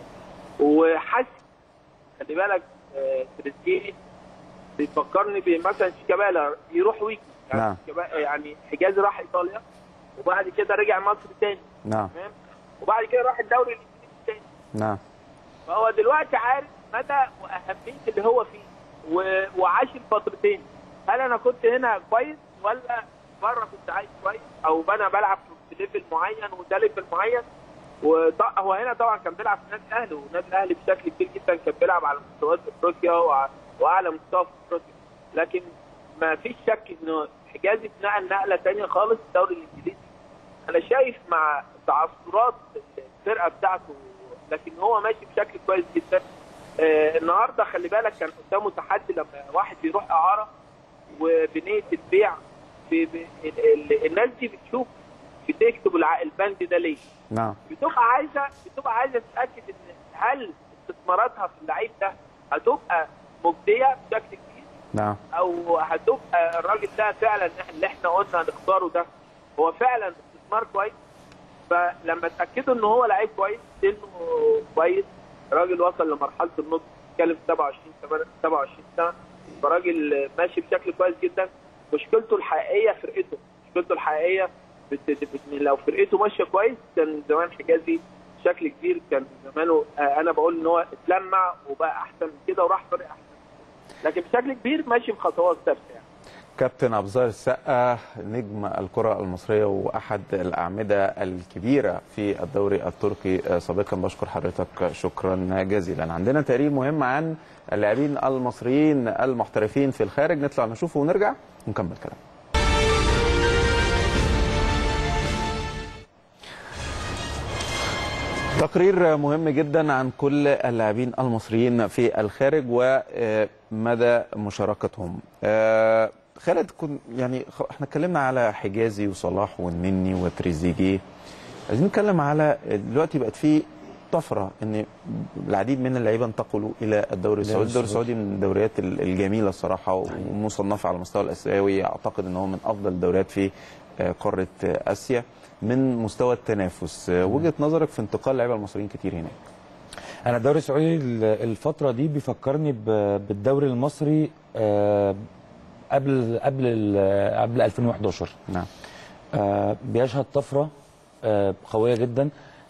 Speaker 3: وحس خلي بالك آه، تريزيجيه بيفكرني بمثلا شيكابالا يروح ويجي يعني
Speaker 1: نعم.
Speaker 3: شيكابالا- يعني حجازي راح ايطاليا وبعد كده رجع مصر تاني
Speaker 1: نعم
Speaker 3: تمام وبعد كده راح الدوري الانجليزي تاني
Speaker 1: نعم
Speaker 3: فهو دلوقتي عارف مدى واهميه اللي هو فيه و... وعاش الفترتين هل انا كنت هنا كويس ولا بره كنت عايش كويس او انا بلعب في ليفل معين وده ليفل معين وهو هنا طبعا كان بيلعب في النادي الاهلي والنادي الاهلي بشكل كبير جدا كان بيلعب على مستويات افريقيا وع- واعلى مستوى في افريقيا لكن ما فيش شك انه حجازي اتنقل نقله ثانيه خالص الدوري الانجليزي انا شايف مع تعثرات الفرقه بتاعته لكن هو ماشي بشكل كويس جدا آه النهارده خلي بالك كان قدامه تحدي لما واحد بيروح اعاره وبنيه البيع ب- ب- ال- ال- الناس دي بتشوف بتكتب الع- البند ده ليه؟
Speaker 1: نعم
Speaker 3: بتبقى عايزه بتبقى عايزه تتاكد ان هل استثماراتها في اللعيب ده هتبقى مجديه بشكل كبير
Speaker 1: نعم
Speaker 3: او هتبقى الراجل ده فعلا اللي احنا قلنا هنختاره ده هو فعلا استثمار كويس فلما اتاكدوا ان هو لعيب كويس سنه كويس راجل وصل لمرحله النضج بيتكلم في 27 سنه 27 سنه فراجل ماشي بشكل كويس جدا مشكلته الحقيقيه فرقته مشكلته الحقيقيه بت... بت... لو فرقته ماشيه كويس كان زمان حجازي بشكل كبير كان زمانه آه، انا بقول ان هو اتلمع وبقى احسن من كده وراح فرق احسن لكن بشكل كبير ماشي بخطوات ثابته يعني
Speaker 1: كابتن عبد الظاهر السقا نجم الكرة المصرية وأحد الأعمدة الكبيرة في الدوري التركي آه، سابقا بشكر حضرتك شكرا جزيلا عندنا تقرير مهم عن اللاعبين المصريين المحترفين في الخارج نطلع نشوفه ونرجع ونكمل كلام تقرير مهم جدا عن كل اللاعبين المصريين في الخارج ومدى مشاركتهم آه، خالد كن يعني خ- احنا اتكلمنا على حجازي وصلاح والنني وتريزيجيه عايزين نتكلم على دلوقتي بقت في طفره ان العديد من اللعيبه انتقلوا الى الدوري السعودي الدوري السعودي من الدوريات ال- الجميله الصراحه ومصنفه على المستوى الاسيوي اعتقد ان هو من افضل الدوريات في آه، قاره آه، اسيا من مستوى التنافس آه، وجهه نظرك في انتقال اللعيبه المصريين كتير هناك
Speaker 2: انا الدوري السعودي ال- الفتره دي بيفكرني ب- بالدوري المصري آه، قبل قبل ال- قبل 2011
Speaker 1: نعم
Speaker 2: آه، بيشهد طفره آه، قويه جدا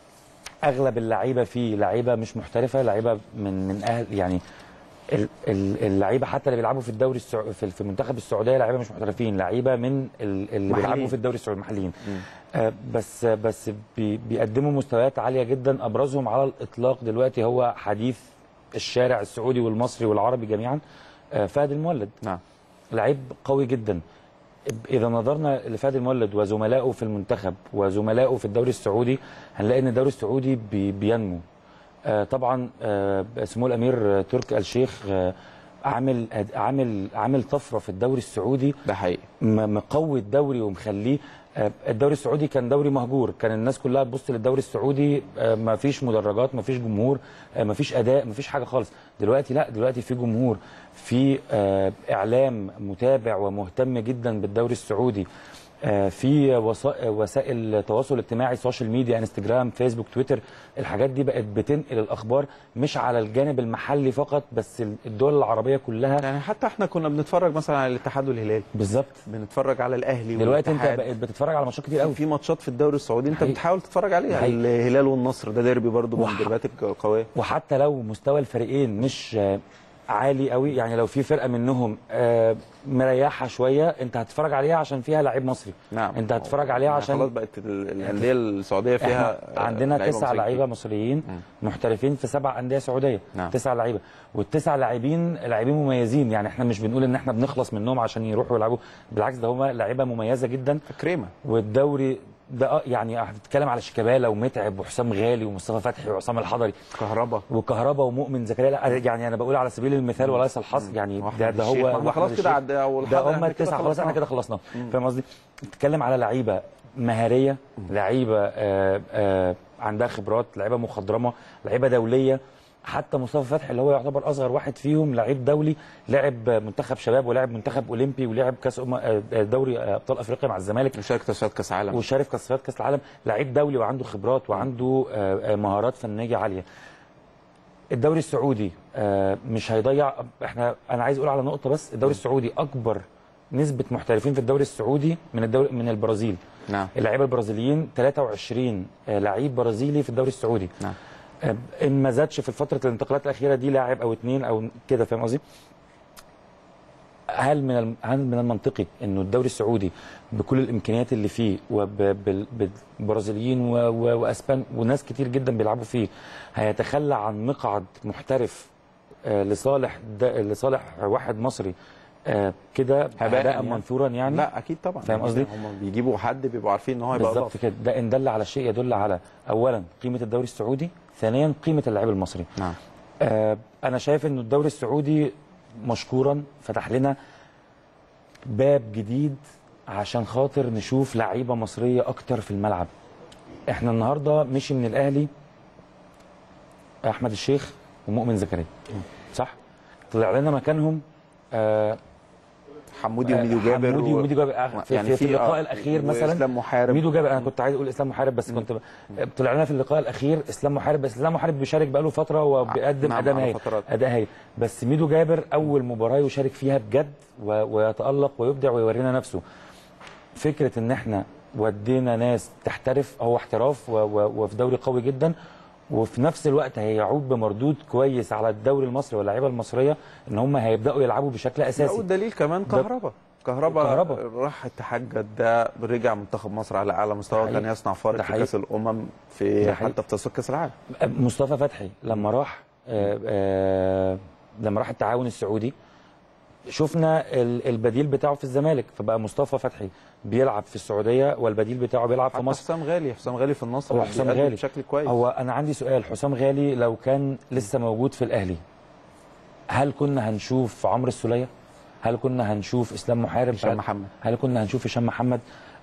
Speaker 2: اغلب اللعيبه فيه لعيبه مش محترفه لعيبه من من اهل يعني ال- ال- اللعيبه حتى اللي بيلعبوا في الدوري السع... في في منتخب السعوديه لعيبه مش محترفين لعيبه من ال- اللي
Speaker 1: محليين.
Speaker 2: بيلعبوا في الدوري السعودي محليين آه بس بس بي بيقدموا مستويات عاليه جدا ابرزهم على الاطلاق دلوقتي هو حديث الشارع السعودي والمصري والعربي جميعا آه فهد المولد
Speaker 1: نعم
Speaker 2: لعيب قوي جدا اذا نظرنا لفهد المولد وزملائه في المنتخب وزملائه في الدوري السعودي هنلاقي ان الدوري السعودي بي بينمو آه طبعا آه سمو الامير آه، تركي آل الشيخ آه عامل عامل عامل طفره في الدوري السعودي
Speaker 1: ده حقيقي
Speaker 2: م- مقوي الدوري ومخليه آه، الدوري السعودي كان دوري مهجور كان الناس كلها تبص للدوري السعودي آه، ما فيش مدرجات ما فيش جمهور آه، ما فيش اداء ما فيش حاجه خالص دلوقتي لا دلوقتي في جمهور في آه، اعلام متابع ومهتم جدا بالدوري السعودي آه، في وسا- وسائل تواصل اجتماعي سوشيال ميديا انستجرام فيسبوك تويتر الحاجات دي بقت بتنقل الاخبار مش على الجانب المحلي فقط بس الدول العربيه كلها
Speaker 1: يعني حتى احنا كنا بنتفرج مثلا على الاتحاد والهلال
Speaker 2: بالظبط
Speaker 1: بنتفرج على الاهلي
Speaker 2: دلوقتي انت
Speaker 1: والاتحاد.
Speaker 2: بقيت بتتفرج على ماتشات كتير قوي
Speaker 1: في ماتشات في الدوري السعودي انت
Speaker 2: حقيقي.
Speaker 1: بتحاول تتفرج عليها
Speaker 2: حقيقي.
Speaker 1: الهلال والنصر ده ديربي برضو من
Speaker 2: وح-
Speaker 1: الديربيات القويه
Speaker 2: وحتى لو مستوى الفريقين مش آه، عالي قوي يعني لو في فرقه منهم آه، مريحه شويه انت هتتفرج عليها عشان فيها لعيب مصري
Speaker 1: نعم
Speaker 2: انت هتتفرج عليها
Speaker 1: يعني
Speaker 2: عشان
Speaker 1: خلاص بقت ال- الانديه السعوديه فيها
Speaker 2: احنا عندنا تسع
Speaker 1: مصريين
Speaker 2: لعيبه
Speaker 1: كتير.
Speaker 2: مصريين محترفين في سبع انديه سعوديه
Speaker 1: نعم.
Speaker 2: تسع لعيبه والتسع لاعبين لاعبين مميزين يعني احنا مش بنقول ان احنا بنخلص منهم عشان يروحوا يلعبوا بالعكس ده هم لعيبه مميزه جدا
Speaker 1: كريمه
Speaker 2: والدوري ده آه يعني هتتكلم على شيكابالا ومتعب وحسام غالي ومصطفى فتحي وعصام الحضري
Speaker 1: كهربا
Speaker 2: وكهربا ومؤمن زكريا لا يعني انا بقول على سبيل المثال وليس الحصر يعني ده,
Speaker 1: وأحمد
Speaker 2: ده
Speaker 1: الشيخ.
Speaker 2: هو
Speaker 1: ما احنا خلاص
Speaker 2: وأحمد
Speaker 1: كده
Speaker 2: الشيخ.
Speaker 1: عدى او
Speaker 2: ده هم
Speaker 1: احنا كده
Speaker 2: التسعه خلاص احنا
Speaker 1: خلصنا.
Speaker 2: كده خلصنا فاهم قصدي؟ بتتكلم على لعيبه مهاريه لعيبه آه آه عندها خبرات لعيبه مخضرمه لعيبه دوليه حتى مصطفى فتحي اللي هو يعتبر اصغر واحد فيهم لعيب دولي لعب منتخب شباب ولعب منتخب اولمبي ولعب كاس أمم- آه، دوري آه، ابطال افريقيا مع الزمالك
Speaker 1: مشاركه تصفيات كاس عالم
Speaker 2: وشارك في تصفيات كاس العالم لعيب دولي وعنده خبرات وعنده آه، آه، مهارات فنيه عاليه الدوري السعودي آه، مش هيضيع احنا انا عايز اقول على نقطه بس الدوري السعودي اكبر نسبه محترفين في الدوري السعودي من الدوري من البرازيل
Speaker 1: نعم
Speaker 2: اللعيبه البرازيليين 23 آه، لعيب برازيلي في الدوري السعودي
Speaker 1: نعم
Speaker 2: آه، ان ما زادش في فتره الانتقالات الاخيره دي لاعب او اثنين او كده فاهم قصدي؟ هل من الم- هل من المنطقي انه الدوري السعودي بكل الامكانيات اللي فيه وبالبرازيليين واسبان وناس كتير جدا بيلعبوا فيه هيتخلى عن مقعد محترف آه، لصالح د- لصالح واحد مصري آه، كده
Speaker 1: هباء
Speaker 2: هباء
Speaker 1: يعني.
Speaker 2: منثورا يعني
Speaker 1: لا اكيد طبعا
Speaker 2: فاهم قصدي؟
Speaker 1: هم بيجيبوا حد بيبقوا عارفين ان هو يبقى
Speaker 2: بالظبط
Speaker 1: اضافه
Speaker 2: كده ده ان دل على شيء يدل على اولا قيمه الدوري السعودي ثانيا قيمه اللاعب المصري
Speaker 1: نعم
Speaker 2: آه، انا شايف انه الدوري السعودي مشكورا فتح لنا باب جديد عشان خاطر نشوف لعيبه مصريه اكتر في الملعب احنا النهارده مشي من الاهلي احمد الشيخ ومؤمن زكريا صح طلع لنا مكانهم آه
Speaker 1: حمودي وميدو جابر
Speaker 2: حمودي
Speaker 1: و-
Speaker 2: وميدو جابر آه، في,
Speaker 1: يعني
Speaker 2: في, في
Speaker 1: في-
Speaker 2: اللقاء
Speaker 1: آه،
Speaker 2: الاخير مثلا
Speaker 1: وإسلام محارب.
Speaker 2: ميدو جابر انا كنت عايز اقول اسلام محارب بس كنت ب... طلع لنا في اللقاء الاخير اسلام محارب بس اسلام محارب بيشارك بقاله فتره وبيقدم
Speaker 1: نعم،
Speaker 2: اداء
Speaker 1: على
Speaker 2: هايل
Speaker 1: فترات.
Speaker 2: اداء هايل بس ميدو جابر اول مباراه يشارك فيها بجد و... ويتالق ويبدع ويورينا نفسه فكره ان احنا ودينا ناس تحترف هو احتراف و... و... وفي دوري قوي جدا وفي نفس الوقت هيعود بمردود كويس على الدوري المصري واللعيبه المصريه ان هم هيبداوا يلعبوا بشكل
Speaker 1: لا
Speaker 2: اساسي
Speaker 1: والدليل كمان
Speaker 2: ده-
Speaker 1: كهربا كهربا
Speaker 2: كهربا.
Speaker 1: راح اتحاد جده رجع منتخب مصر على اعلى مستوى
Speaker 2: ده
Speaker 1: كان
Speaker 2: حقيقي.
Speaker 1: يصنع فارق
Speaker 2: ده
Speaker 1: في
Speaker 2: حقيقي.
Speaker 1: كاس الامم في
Speaker 2: ده حقيقي.
Speaker 1: حتى في تصفيات كاس العالم
Speaker 2: مصطفى فتحي لما راح آه، آه، لما راح التعاون السعودي شفنا ال- البديل بتاعه في الزمالك فبقى مصطفى فتحي بيلعب في السعوديه والبديل بتاعه بيلعب في
Speaker 1: حتى
Speaker 2: مصر
Speaker 1: حسام غالي حسام غالي في النصر
Speaker 2: هو حسام
Speaker 1: بيقدم
Speaker 2: غالي
Speaker 1: بشكل كويس
Speaker 2: هو انا عندي سؤال حسام غالي لو كان لسه موجود في الاهلي هل كنا هنشوف عمرو السوليه هل كنا هنشوف اسلام محارب
Speaker 1: هشام
Speaker 2: هل-
Speaker 1: محمد.
Speaker 2: هل كنا هنشوف هشام محمد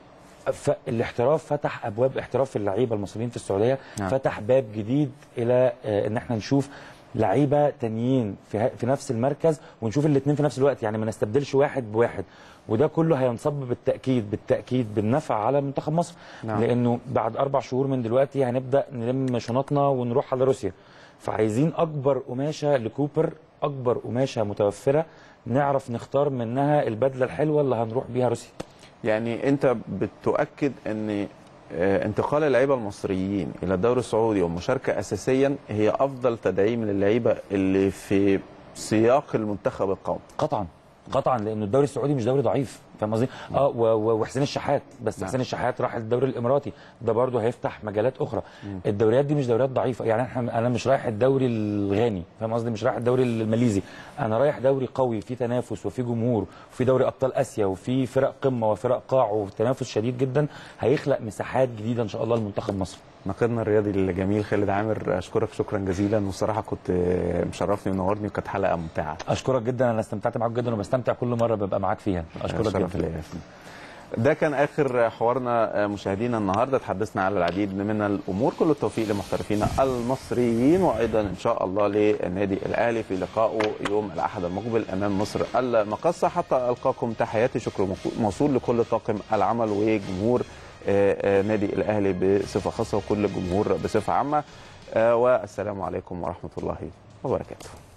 Speaker 2: فالاحتراف فتح ابواب احتراف اللعيبه المصريين في السعوديه
Speaker 1: نعم.
Speaker 2: فتح باب جديد الى آه، ان احنا نشوف لعيبه تانيين في ه- في نفس المركز ونشوف الاثنين في نفس الوقت يعني ما نستبدلش واحد بواحد وده كله هينصب بالتاكيد بالتاكيد بالنفع على منتخب مصر
Speaker 1: نعم.
Speaker 2: لانه بعد اربع شهور من دلوقتي هنبدا نلم شنطنا ونروح على روسيا فعايزين اكبر قماشه لكوبر اكبر قماشه متوفره نعرف نختار منها البدله الحلوه اللي هنروح بيها روسيا
Speaker 1: يعني انت بتؤكد ان آه، انتقال اللعيبه المصريين الى الدوري السعودي والمشاركه اساسيا هي افضل تدعيم للعيبه اللي في سياق المنتخب القومي
Speaker 2: قطعا قطعا لانه الدوري السعودي مش دوري ضعيف فاهم قصدي؟ اه و- و- وحسين الشحات بس
Speaker 1: نعم.
Speaker 2: حسين الشحات راح الدوري الاماراتي ده برضه هيفتح مجالات اخرى الدوريات دي مش دوريات ضعيفه يعني احنا انا مش رايح الدوري الغاني فاهم قصدي مش رايح الدوري الماليزي انا رايح دوري قوي فيه تنافس وفيه جمهور وفيه دوري ابطال اسيا وفيه فرق قمه وفرق قاع وتنافس شديد جدا هيخلق مساحات جديده ان شاء الله لمنتخب مصر
Speaker 1: ناقدنا الرياضي الجميل خالد عامر اشكرك شكرا جزيلا والصراحه كنت آه، مشرفني ونورني وكانت حلقه ممتعه
Speaker 2: اشكرك جدا انا استمتعت معاك جدا وبستمتع كل مره ببقى معاك فيها اشكرك
Speaker 1: شرف
Speaker 2: جدا
Speaker 1: ليا يا فندم. ده كان اخر حوارنا مشاهدينا النهارده تحدثنا على العديد من الامور كل التوفيق لمحترفينا المصريين وايضا ان شاء الله للنادي الاهلي في لقائه يوم الاحد المقبل امام مصر المقصه حتى القاكم تحياتي شكر موصول لكل طاقم العمل وجمهور آه، آه، نادي الاهلي بصفه خاصه وكل الجمهور بصفه عامه آه، والسلام عليكم ورحمه الله وبركاته